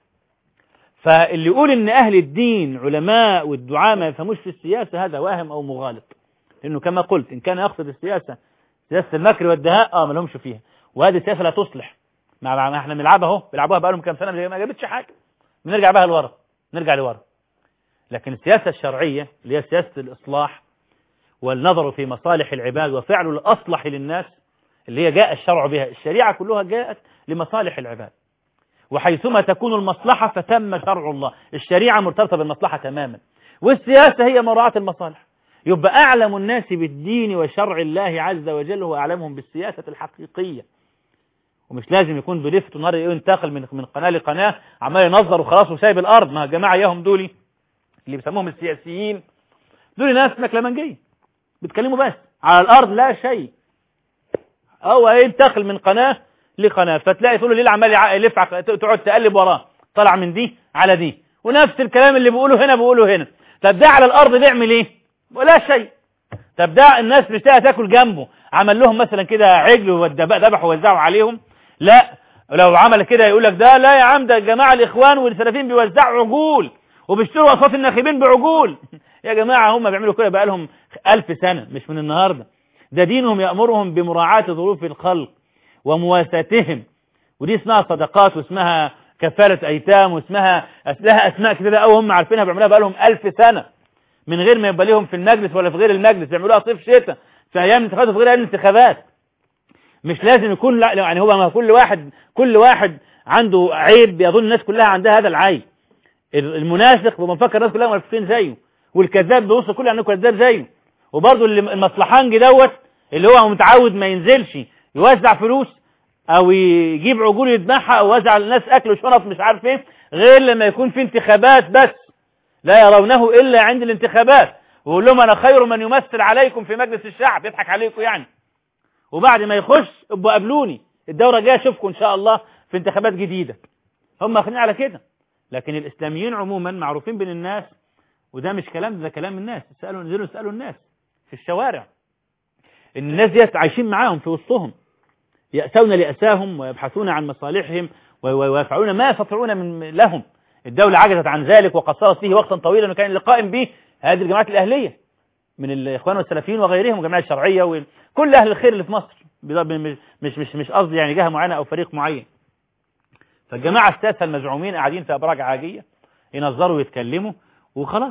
فاللي يقول إن أهل الدين علماء والدعاء ما يفهموش في السياسة هذا واهم أو مغالط لأنه كما قلت إن كان يقصد السياسة سياسة المكر والدهاء اه ما لهمش فيها وهذه السياسة لا تصلح مع ما احنا بنلعبها اهو بيلعبوها بقالهم كام سنة ما جابتش حاجة بنرجع بها لورا نرجع لورا لكن السياسة الشرعية اللي هي سياسة الإصلاح والنظر في مصالح العباد وفعل الأصلح للناس اللي هي جاء الشرع بها الشريعة كلها جاءت لمصالح العباد وحيثما تكون المصلحة فتم شرع الله الشريعة مرتبطة بالمصلحة تماما والسياسة هي مراعاة المصالح يبقى أعلم الناس بالدين وشرع الله عز وجل هو أعلمهم بالسياسة الحقيقية ومش لازم يكون بلفت نهار ينتقل من من قناة لقناة عمال ينظر وخلاص وسايب الأرض ما الجماعة ياهم دولي اللي بيسموهم السياسيين دول ناس مكلمنجية بيتكلموا بس على الأرض لا شيء هو ينتقل من قناة لقناة فتلاقي طول الليل عمال يلف تقعد تقلب وراه طلع من دي على دي ونفس الكلام اللي بيقوله هنا بيقوله هنا طب ده على الأرض بيعمل ايه ولا شيء طب ده الناس مشتاقه تاكل جنبه عمل لهم مثلا كده عجل وذبحوا ووزعوا عليهم لا لو عمل كده يقول لك ده لا يا عم ده الجماعه الاخوان والسلفيين بيوزعوا عجول وبيشتروا اصوات الناخبين بعجول يا جماعه هم بيعملوا كده بقى لهم ألف سنه مش من النهارده ده دينهم يأمرهم بمراعاة ظروف الخلق ومواساتهم ودي اسمها صدقات واسمها كفالة أيتام واسمها لها أسماء كده أو هم عارفينها بيعملوها بقى لهم ألف سنة من غير ما يبقى لهم في المجلس ولا في غير المجلس بيعملوها صيف شتاء في ايام الانتخابات وفي غير ايام الانتخابات مش لازم يكون لا يعني هو ما كل واحد كل واحد عنده عيب يظن الناس كلها عندها هذا العيب المنافق ومفكر الناس كلها منافقين زيه والكذاب بيبص كل انه كذاب زيه وبرضه المصلحانجي دوت اللي هو متعود ما ينزلش يوزع فلوس او يجيب عجول يذبحها او يوزع للناس اكل وشنط مش عارف ايه غير لما يكون في انتخابات بس لا يرونه إلا عند الانتخابات ويقول لهم أنا خير من يمثل عليكم في مجلس الشعب يضحك عليكم يعني وبعد ما يخش ابقوا قابلوني الدورة جاية أشوفكم إن شاء الله في انتخابات جديدة هم أخذين على كده لكن الإسلاميين عموما معروفين بين الناس وده مش كلام ده كلام الناس اسألوا انزلوا اسألوا الناس في الشوارع إن الناس ديت عايشين معاهم في وسطهم يأسون لأساهم ويبحثون عن مصالحهم ويفعلون ما يستطيعون من لهم الدولة عجزت عن ذلك وقصرت فيه وقتا طويلا وكان اللي قائم به هذه الجماعات الأهلية من الإخوان والسلفيين وغيرهم والجماعات الشرعية وكل أهل الخير اللي في مصر مش مش مش قصدي يعني جهة معينة أو فريق معين فالجماعة الساسة المزعومين قاعدين في أبراج عاجية ينظروا ويتكلموا وخلاص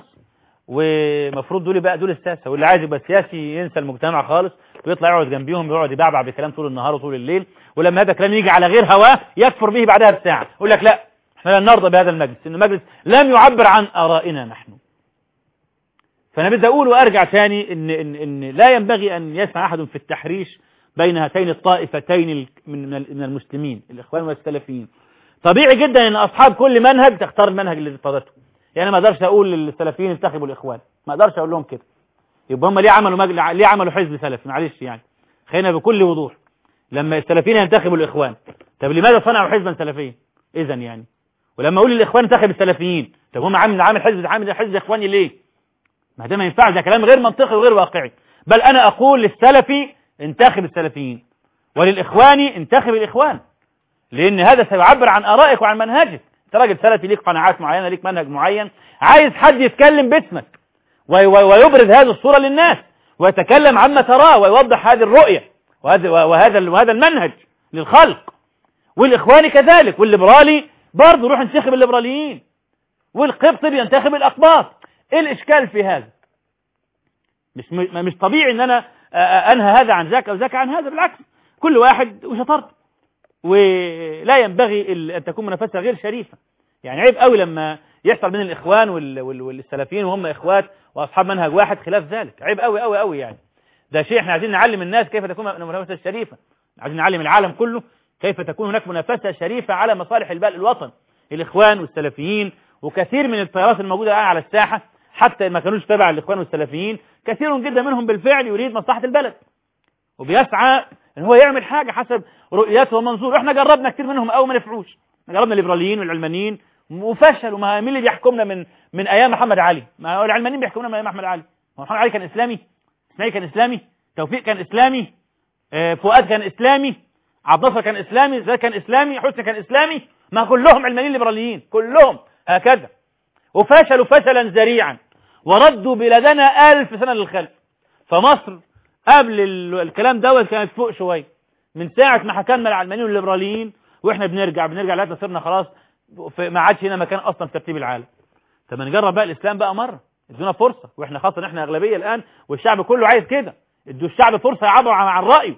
ومفروض دول بقى دول الساسة واللي عايز يبقى سياسي ينسى المجتمع خالص ويطلع يقعد جنبيهم يقعد يبعبع بكلام طول النهار وطول الليل ولما هذا الكلام يجي على غير هواه يكفر به بعدها بساعة يقول لك لا احنا لا نرضى بهذا المجلس إن المجلس لم يعبر عن آرائنا نحن فأنا بدي أقول وأرجع تاني إن, إن, إن لا ينبغي أن يسمع أحد في التحريش بين هاتين الطائفتين من من المسلمين الإخوان والسلفيين طبيعي جدا أن أصحاب كل منهج تختار المنهج اللي ارتضته يعني ما أقدرش أقول للسلفيين انتخبوا الإخوان ما أقدرش أقول لهم كده يبقى هم ليه عملوا مجل... ليه عملوا حزب سلفي معلش يعني خلينا بكل وضوح لما السلفيين ينتخبوا الإخوان طب لماذا صنعوا حزبا سلفيا اذا يعني ولما اقول الاخوان انتخب السلفيين طب هم عامل عامل حزب عامل حزب اخواني ليه ما ده ما ينفعش ده كلام غير منطقي وغير واقعي بل انا اقول للسلفي انتخب السلفيين وللاخواني انتخب الاخوان لان هذا سيعبر عن ارائك وعن منهجك انت راجل سلفي ليك قناعات معينه ليك منهج معين عايز حد يتكلم باسمك وي- وي- ويبرز هذه الصوره للناس ويتكلم عما تراه ويوضح هذه الرؤيه وهذا وهذا وهذا المنهج للخلق والاخواني كذلك والليبرالي برضه روح انتخب الليبراليين والقبطي بينتخب الاقباط ايه الاشكال في هذا مش م- مش طبيعي ان انا آه، آه، انهى هذا عن ذاك او ذاك عن هذا بالعكس كل واحد وشطارته ولا ينبغي ال- ان تكون منافسه غير شريفه يعني عيب قوي لما يحصل بين الاخوان وال- وال- والسلفيين وهم اخوات واصحاب منهج واحد خلاف ذلك عيب قوي قوي قوي يعني ده شيء احنا عايزين نعلم الناس كيف تكون المنافسه شريفه عايزين نعلم العالم كله كيف تكون هناك منافسه شريفه على مصالح البلد الوطن الاخوان والسلفيين وكثير من التيارات الموجوده الان على الساحه حتى ما كانوش تبع الاخوان والسلفيين كثير جدا منهم بالفعل يريد مصلحه البلد وبيسعى ان هو يعمل حاجه حسب رؤيته ومنظوره احنا جربنا كتير منهم قوي ما نفعوش احنا جربنا الليبراليين والعلمانيين وفشلوا ما مين اللي بيحكمنا من من ايام محمد علي ما هو العلمانيين بيحكمونا من ايام محمد علي ما هو محمد علي كان اسلامي اسماعيل كان اسلامي توفيق كان اسلامي آه، فؤاد كان اسلامي عبد الناصر كان اسلامي زيد كان اسلامي حسني كان اسلامي ما كلهم علمانيين ليبراليين كلهم هكذا وفشلوا فشلا ذريعا وردوا بلادنا ألف سنة للخلف فمصر قبل ال- الكلام دوت كانت فوق شوية من ساعة ما حكمنا العلمانيين والليبراليين واحنا بنرجع بنرجع لغايه صرنا خلاص في- ما عادش هنا مكان اصلا في ترتيب العالم طب ما نجرب بقى الاسلام بقى مره ادونا فرصه واحنا خاصه احنا اغلبيه الان والشعب كله عايز كده ادوا الشعب فرصه يعبر عن عن رايه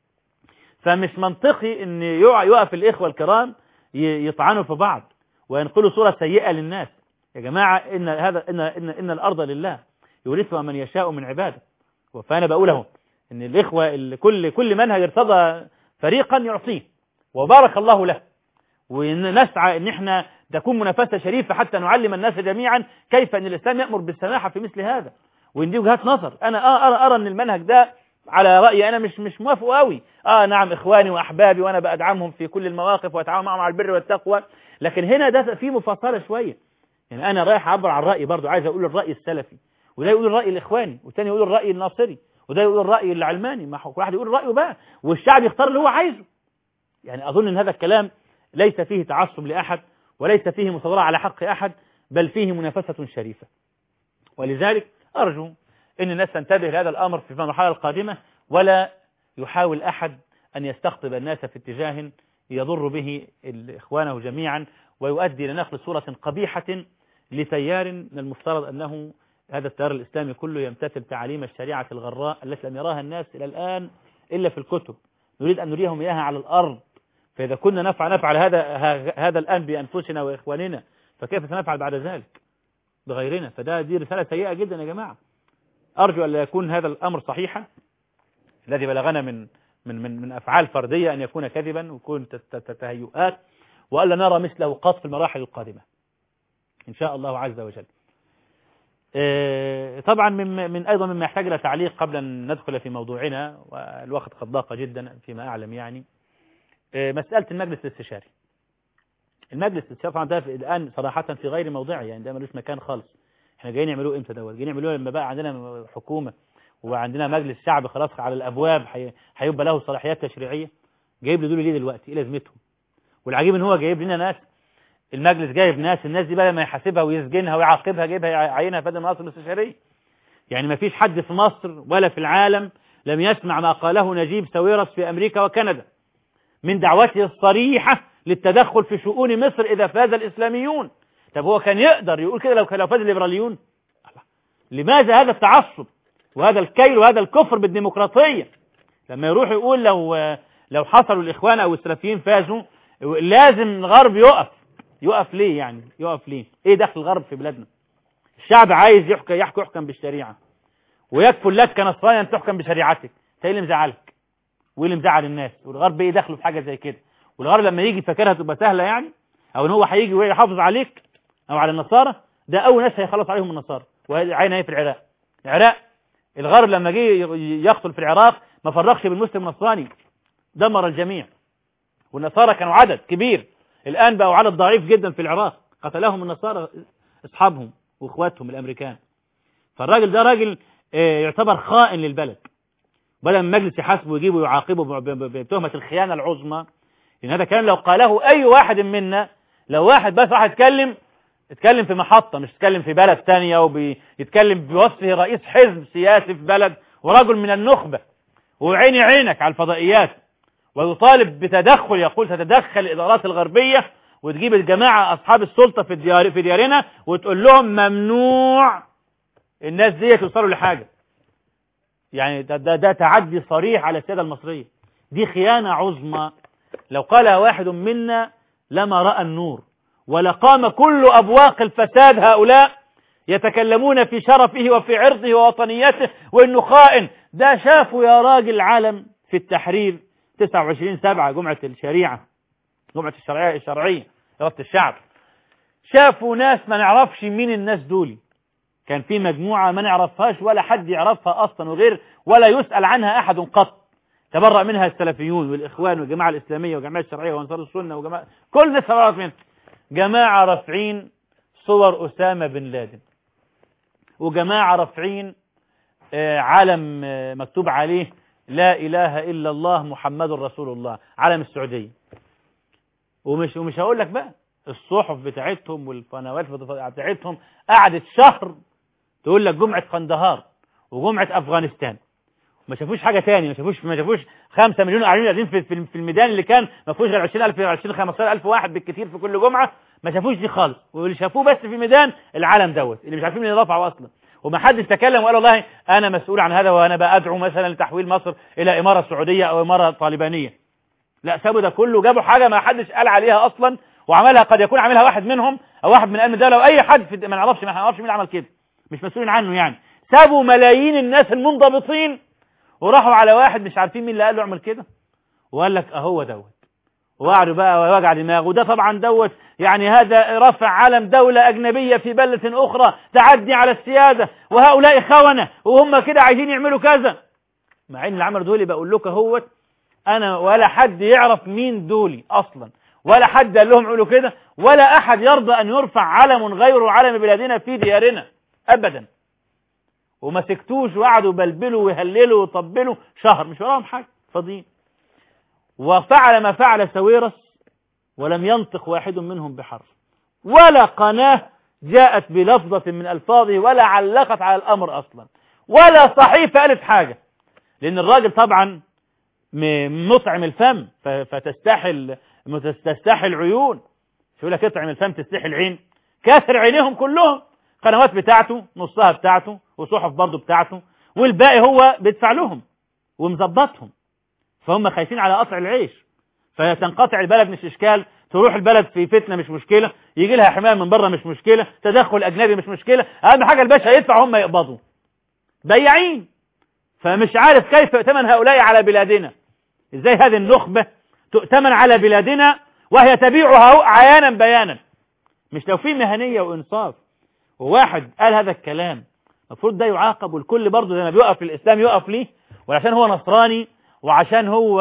فمش منطقي ان يقع- يقف الاخوه الكرام ي- يطعنوا في بعض وينقلوا صوره سيئه للناس يا جماعه ان هذا ان ان ان الارض لله يورثها من يشاء من عباده فانا بقول اهو ان الاخوه ال- كل كل منهج ارتضى فريقا يعطيه وبارك الله له ونسعى ان احنا تكون منافسه شريفه حتى نعلم الناس جميعا كيف ان الاسلام يامر بالسماحه في مثل هذا وان دي وجهات نظر انا آه ارى ارى ان المنهج ده على رايي انا مش مش موافقه قوي اه نعم اخواني واحبابي وانا بدعمهم في كل المواقف واتعاون معهم على البر والتقوى لكن هنا ده في مفاصله شويه يعني انا رايح اعبر عن رايي برضو عايز اقول الراي السلفي وده يقول الراي الاخواني والتاني يقول الراي الناصري وده يقول الراي العلماني ما هو كل واحد يقول رايه بقى والشعب يختار اللي هو عايزه يعني اظن ان هذا الكلام ليس فيه تعصب لاحد وليس فيه مصادره على حق احد بل فيه منافسه شريفه لاذلك ارجو ان الناس تنتبه لهذا الامر في المرحله القادمه ولا يحاول احد ان يستقطب الناس في اتجاه يضر به اخوانه جميعا ويؤدي لنقل صوره قبيحه لتيار من المفترض انه هذا التيار الاسلامي كله يمتثل تعاليم الشريعه الغراء التي لم يراها الناس الى الان الا في الكتب نريد ان نريهم اياها على الارض فاذا كنا نفعل نفعل هذا ه- هذا الان بانفسنا واخواننا فكيف سنفعل بعد ذلك بغيرنا فده دي رساله سيئه جدا يا جماعه ارجو ان لا يكون هذا الامر صحيحا الذي بلغنا من من من من افعال فرديه ان يكون كذبا ويكون تت- تت- تهيؤات والا نرى مثله قط في المراحل القادمه ان شاء الله عز وجل آه، طبعا من من ايضا مما يحتاج الى تعليق قبل ان ندخل في موضوعنا والوقت قد ضاق جدا فيما اعلم يعني آه، مساله المجلس الاستشاري المجلس الاستشاري طبعا ده في- الان صراحه في غير موضعه يعني ده ملوش مكان خالص احنا جايين نعملوه امتى دوت جايين نعملوه لما بقى عندنا حكومه وعندنا مجلس شعب خلاص على الابواب هي- هيبقى له صلاحيات تشريعيه جايب لي دول ليه دلوقتي ايه لازمتهم والعجيب ان هو جايب لنا ناس المجلس جايب ناس الناس دي بقى لما يحاسبها ويسجنها ويعاقبها جايبها يعينها في هذه المناصب الاستشاريه يعني ما فيش حد في مصر ولا في العالم لم يسمع ما قاله نجيب ساويرس في امريكا وكندا من دعوته الصريحه للتدخل في شؤون مصر اذا فاز الاسلاميون طب هو كان يقدر يقول كده لو كان لو فاز الليبراليون الله. لماذا هذا التعصب وهذا الكيل وهذا الكفر بالديمقراطيه لما يروح يقول لو لو حصلوا الاخوان او السلفيين فازوا لازم الغرب يقف يقف ليه يعني يقف ليه ايه دخل الغرب في بلادنا الشعب عايز يحكم يحكم يحكم بالشريعه ويكفل لك كنصراني ان تحكم بشريعتك انت ايه اللي مزعلك وايه اللي مزعل الناس والغرب ايه دخله في حاجه زي كده والغرب لما يجي فاكرها تبقى سهله يعني او ان هو هيجي ويحافظ عليك او على النصارى ده اول ناس هيخلص عليهم النصارى وهي عين اهي في العراق العراق الغرب لما جه يقتل في العراق ما فرقش بين مسلم ونصراني دمر الجميع والنصارى كانوا عدد كبير الآن بقوا عدد ضعيف جدا في العراق قتلهم النصارى أصحابهم وإخواتهم الأمريكان فالراجل ده راجل آه، يعتبر خائن للبلد بدل ما المجلس يحاسبه ويجيبه ويعاقبه ب- ب- ب- بتهمة الخيانة العظمى لأن هذا كان لو قاله أي واحد منا لو واحد بس راح يتكلم يتكلم في محطة مش يتكلم في بلد تانية ويتكلم بوصفه رئيس حزب سياسي في بلد ورجل من النخبة وعيني عينك على الفضائيات ويطالب بتدخل يقول تتدخل الإدارات الغربية وتجيب الجماعة أصحاب السلطة في الديار في ديارنا وتقول لهم ممنوع الناس دي يوصلوا لحاجة يعني ده, ده, ده تعدي صريح على السيادة المصرية دي خيانة عظمى لو قالها واحد منا لما رأى النور ولقام كل أبواق الفساد هؤلاء يتكلمون في شرفه وفي عرضه ووطنيته وإنه خائن ده شافوا يا راجل علم في التحرير 29 سبعة جمعة الشريعة جمعة الشرعية الشرعية إرادة الشعب شافوا ناس ما نعرفش مين الناس دول كان في مجموعة ما نعرفهاش ولا حد يعرفها أصلا وغير ولا يسأل عنها أحد قط تبرأ منها السلفيون والإخوان والجماعة الإسلامية والجماعة الشرعية وأنصار السنة وجماعة كل الناس تبرأت منها جماعة رافعين صور أسامة بن لادن وجماعة رافعين آه، علم آه، مكتوب عليه لا إله إلا الله محمد رسول الله علم السعودية ومش ومش هقول لك بقى الصحف بتاعتهم والقنوات بتاعتهم قعدت شهر تقول لك جمعة قندهار وجمعة أفغانستان ما شافوش حاجة تاني ما شافوش ما شافوش 5 مليون قاعدين قاعدين في في في الميدان اللي كان ما فيهوش غير 20000 20 15000 واحد بالكثير في كل جمعة ما شافوش دي خالص واللي شافوه بس في الميدان العالم دوت اللي مش عارفين مين اللي رفعه اصلا وما حدش تكلم وقال والله انا مسؤول عن هذا وانا بقى ادعو مثلا لتحويل مصر الى اماره سعوديه او اماره طالبانيه لا سابوا ده كله جابوا حاجه ما حدش قال عليها اصلا وعملها قد يكون عاملها واحد منهم او واحد من امن الدوله او اي حد في ما نعرفش ما نعرفش مين اللي عمل كده مش مسؤولين عنه يعني سابوا ملايين الناس المنضبطين وراحوا على واحد مش عارفين مين اللي قال له اعمل كده وقال لك اهو دوت وقعدوا بقى وجع دماغه وده طبعا دوت يعني هذا رفع علم دولة أجنبية في بلدة أخرى تعدي على السيادة وهؤلاء خونة وهم كده عايزين يعملوا كذا مع ان اللي عملوا دول بقول لك اهوت انا ولا حد يعرف مين دولي اصلا ولا حد قال لهم اعملوا كده ولا احد يرضى ان يرفع علم غير علم بلادنا في ديارنا ابدا وما سكتوش وقعدوا بلبلوا ويهللوا ويطبلوا شهر مش وراهم حاجه فاضيين وفعل ما فعل سويرس ولم ينطق واحد منهم بحرف ولا قناة جاءت بلفظة من ألفاظه ولا علقت على الأمر أصلا ولا صحيفة قالت حاجة لأن الراجل طبعا م- مطعم الفم ف- فتستحل تستحي العيون يقول لك اطعم الفم تستحي العين كاسر عينيهم كلهم قنوات بتاعته نصها بتاعته وصحف برضه بتاعته والباقي هو بيدفع لهم ومظبطهم فهم خايفين على قطع العيش فتنقطع البلد مش اشكال تروح البلد في فتنه مش مشكله يجي لها حمايه من بره مش مشكله تدخل اجنبي مش مشكله اهم حاجه الباشا يدفع هم يقبضوا بياعين فمش عارف كيف يؤتمن هؤلاء على بلادنا ازاي هذه النخبه تؤتمن على بلادنا وهي تبيعها عيانا بيانا مش لو في مهنيه وانصاف وواحد قال هذا الكلام المفروض ده يعاقب والكل برضه زي ما بيقف في الاسلام يقف ليه وعشان هو نصراني وعشان هو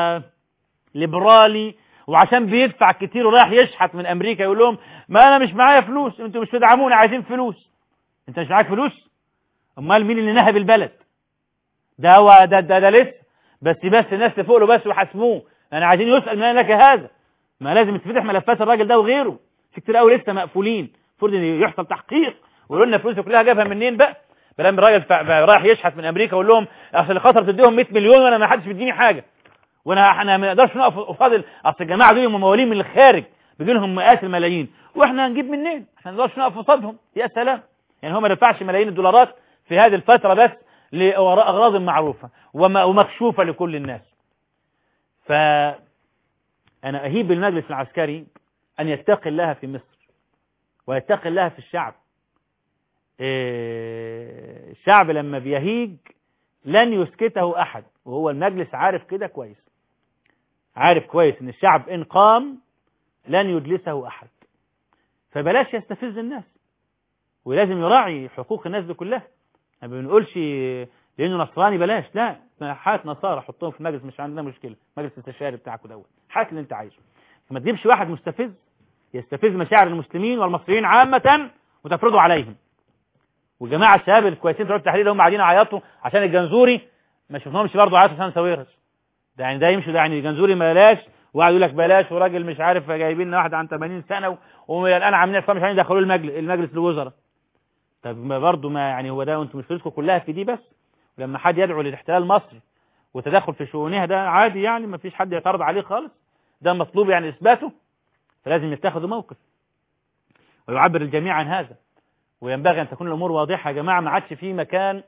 ليبرالي وعشان بيدفع كتير ورايح يشحت من امريكا يقول لهم ما انا مش معايا فلوس انتوا مش تدعموني عايزين فلوس انت مش معاك فلوس امال مين اللي نهب البلد ده هو ده ده, ده لسه بس بس الناس تفوق له بس وحاسموه انا عايزين يسال من لك هذا ما لازم تفتح ملفات الراجل ده وغيره في كتير قوي لسه مقفولين المفروض ان يحصل تحقيق ويقولوا لنا فلوسه كلها جابها منين بقى بلام الراجل فا- رايح يشحت من امريكا ويقول لهم اصل خاطر تديهم 100 مليون وانا ما حدش بيديني حاجه وانا احنا ما نقدرش نقف قصاد ال- اصل الجماعه دول هم موالين من الخارج بيجي لهم مئات الملايين واحنا هنجيب منين احنا ما نقدرش نقف قصادهم يا سلام يعني هو ما دفعش ملايين الدولارات في هذه الفتره بس لاغراض معروفه وما- ومكشوفه لكل الناس ف انا اهيب المجلس العسكري ان يتقي الله في مصر ويتقي الله في الشعب إيه، الشعب لما بيهيج لن يسكته احد وهو المجلس عارف كده كويس عارف كويس ان الشعب ان قام لن يجلسه احد فبلاش يستفز الناس ولازم يراعي حقوق الناس دي كلها ما بنقولش لانه نصراني بلاش لا حات نصارى حطهم في المجلس مش عندنا مشكله مجلس الاستشاري بتاعكم دوت حات اللي انت عايزه ما تجيبش واحد مستفز يستفز مشاعر المسلمين والمصريين عامة وتفرضه عليهم والجماعة الشباب الكويسين بتوع التحرير اللي هم قاعدين يعيطوا عشان الجنزوري ما شفناهمش برضه عيطوا عشان ساويرس ده يعني ده يمشي ده يعني الجنزوري بلاش وقعد يقول لك بلاش وراجل مش عارف جايبين واحد عن 80 سنة والى الان عاملين مش عايزين يدخلوه المجلس المجلس الوزراء طب ما برضه ما يعني هو ده وانتم مشكلتكم كلها في دي بس لما حد يدعو للاحتلال مصر وتدخل في شؤونها ده عادي يعني ما فيش حد يعترض عليه خالص ده مطلوب يعني اثباته فلازم يتخذوا موقف ويعبر الجميع عن هذا وينبغي ان تكون الامور واضحه يا جماعه ما عادش في مكان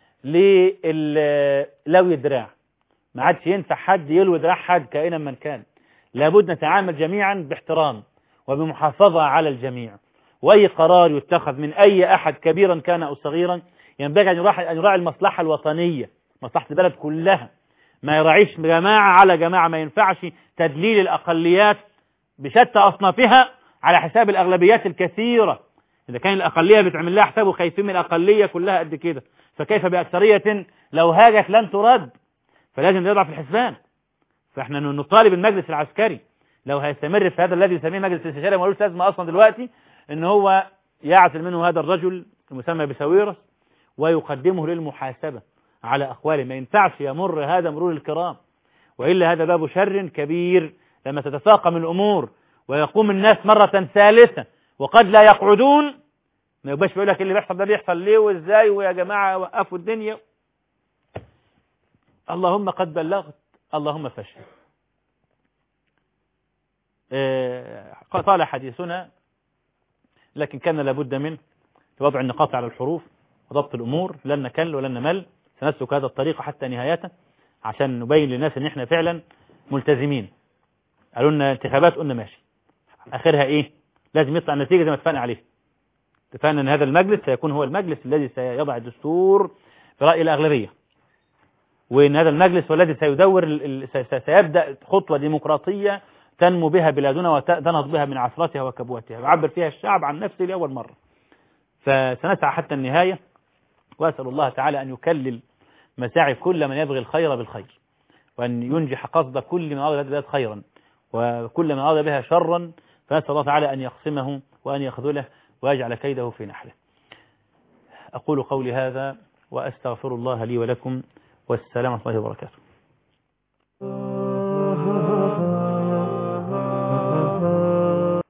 للوي الدراع ما عادش ينفع حد يلوي دراع حد كائنا من كان لابد نتعامل جميعا باحترام وبمحافظه على الجميع واي قرار يتخذ من اي احد كبيرا كان او صغيرا ينبغي ان يراعي ان يراعي المصلحه الوطنيه مصلحه البلد كلها ما يراعيش جماعه على جماعه ما ينفعش تدليل الاقليات بشتى اصنافها على حساب الاغلبيات الكثيره اذا كان الاقليه بتعمل لها حساب وخايفين من الاقليه كلها قد كده فكيف باكثريه لو هاجت لن ترد فلازم يضع في الحسبان فاحنا نطالب المجلس العسكري لو هيستمر في هذا الذي يسميه مجلس الاستشاري ملوش لازمه اصلا دلوقتي ان هو يعزل منه هذا الرجل المسمى بساويرس ويقدمه للمحاسبه على اقواله ما ينفعش يمر هذا مرور الكرام والا هذا باب شر كبير لما تتفاقم الامور ويقوم الناس مره ثالثه وقد لا يقعدون ما يبقاش بيقول لك اللي بيحصل ده بيحصل ليه وازاي ويا جماعه وقفوا الدنيا اللهم قد بلغت اللهم فشل آه طال حديثنا لكن كان لابد منه لوضع النقاط على الحروف وضبط الأمور لن نكل ولن نمل سنسلك هذا الطريق حتى نهايته عشان نبين للناس ان احنا فعلا ملتزمين قالوا لنا انتخابات قلنا ماشي اخرها ايه لازم يطلع النتيجه زي ما اتفقنا عليه اتفقنا ان هذا المجلس سيكون هو المجلس الذي سيضع الدستور برأي الأغلبية وان هذا المجلس هو الذي سيدور سيبدأ خطوة ديمقراطية تنمو بها بلادنا وتنهض بها من عثرتها وكبوتها ويعبر فيها الشعب عن نفسه لأول مرة فسنسعى حتى النهاية وأسأل الله تعالى أن يكلل مساعي كل من يبغي الخير بالخير وأن ينجح قصد كل من أراد البلاد خيرا وكل من أراد بها شرا فنسأل الله تعالى أن يقسمه وأن يخذله ويجعل كيده في نحله أقول قولي هذا وأستغفر الله لي ولكم والسلام عليكم ورحمة الله وبركاته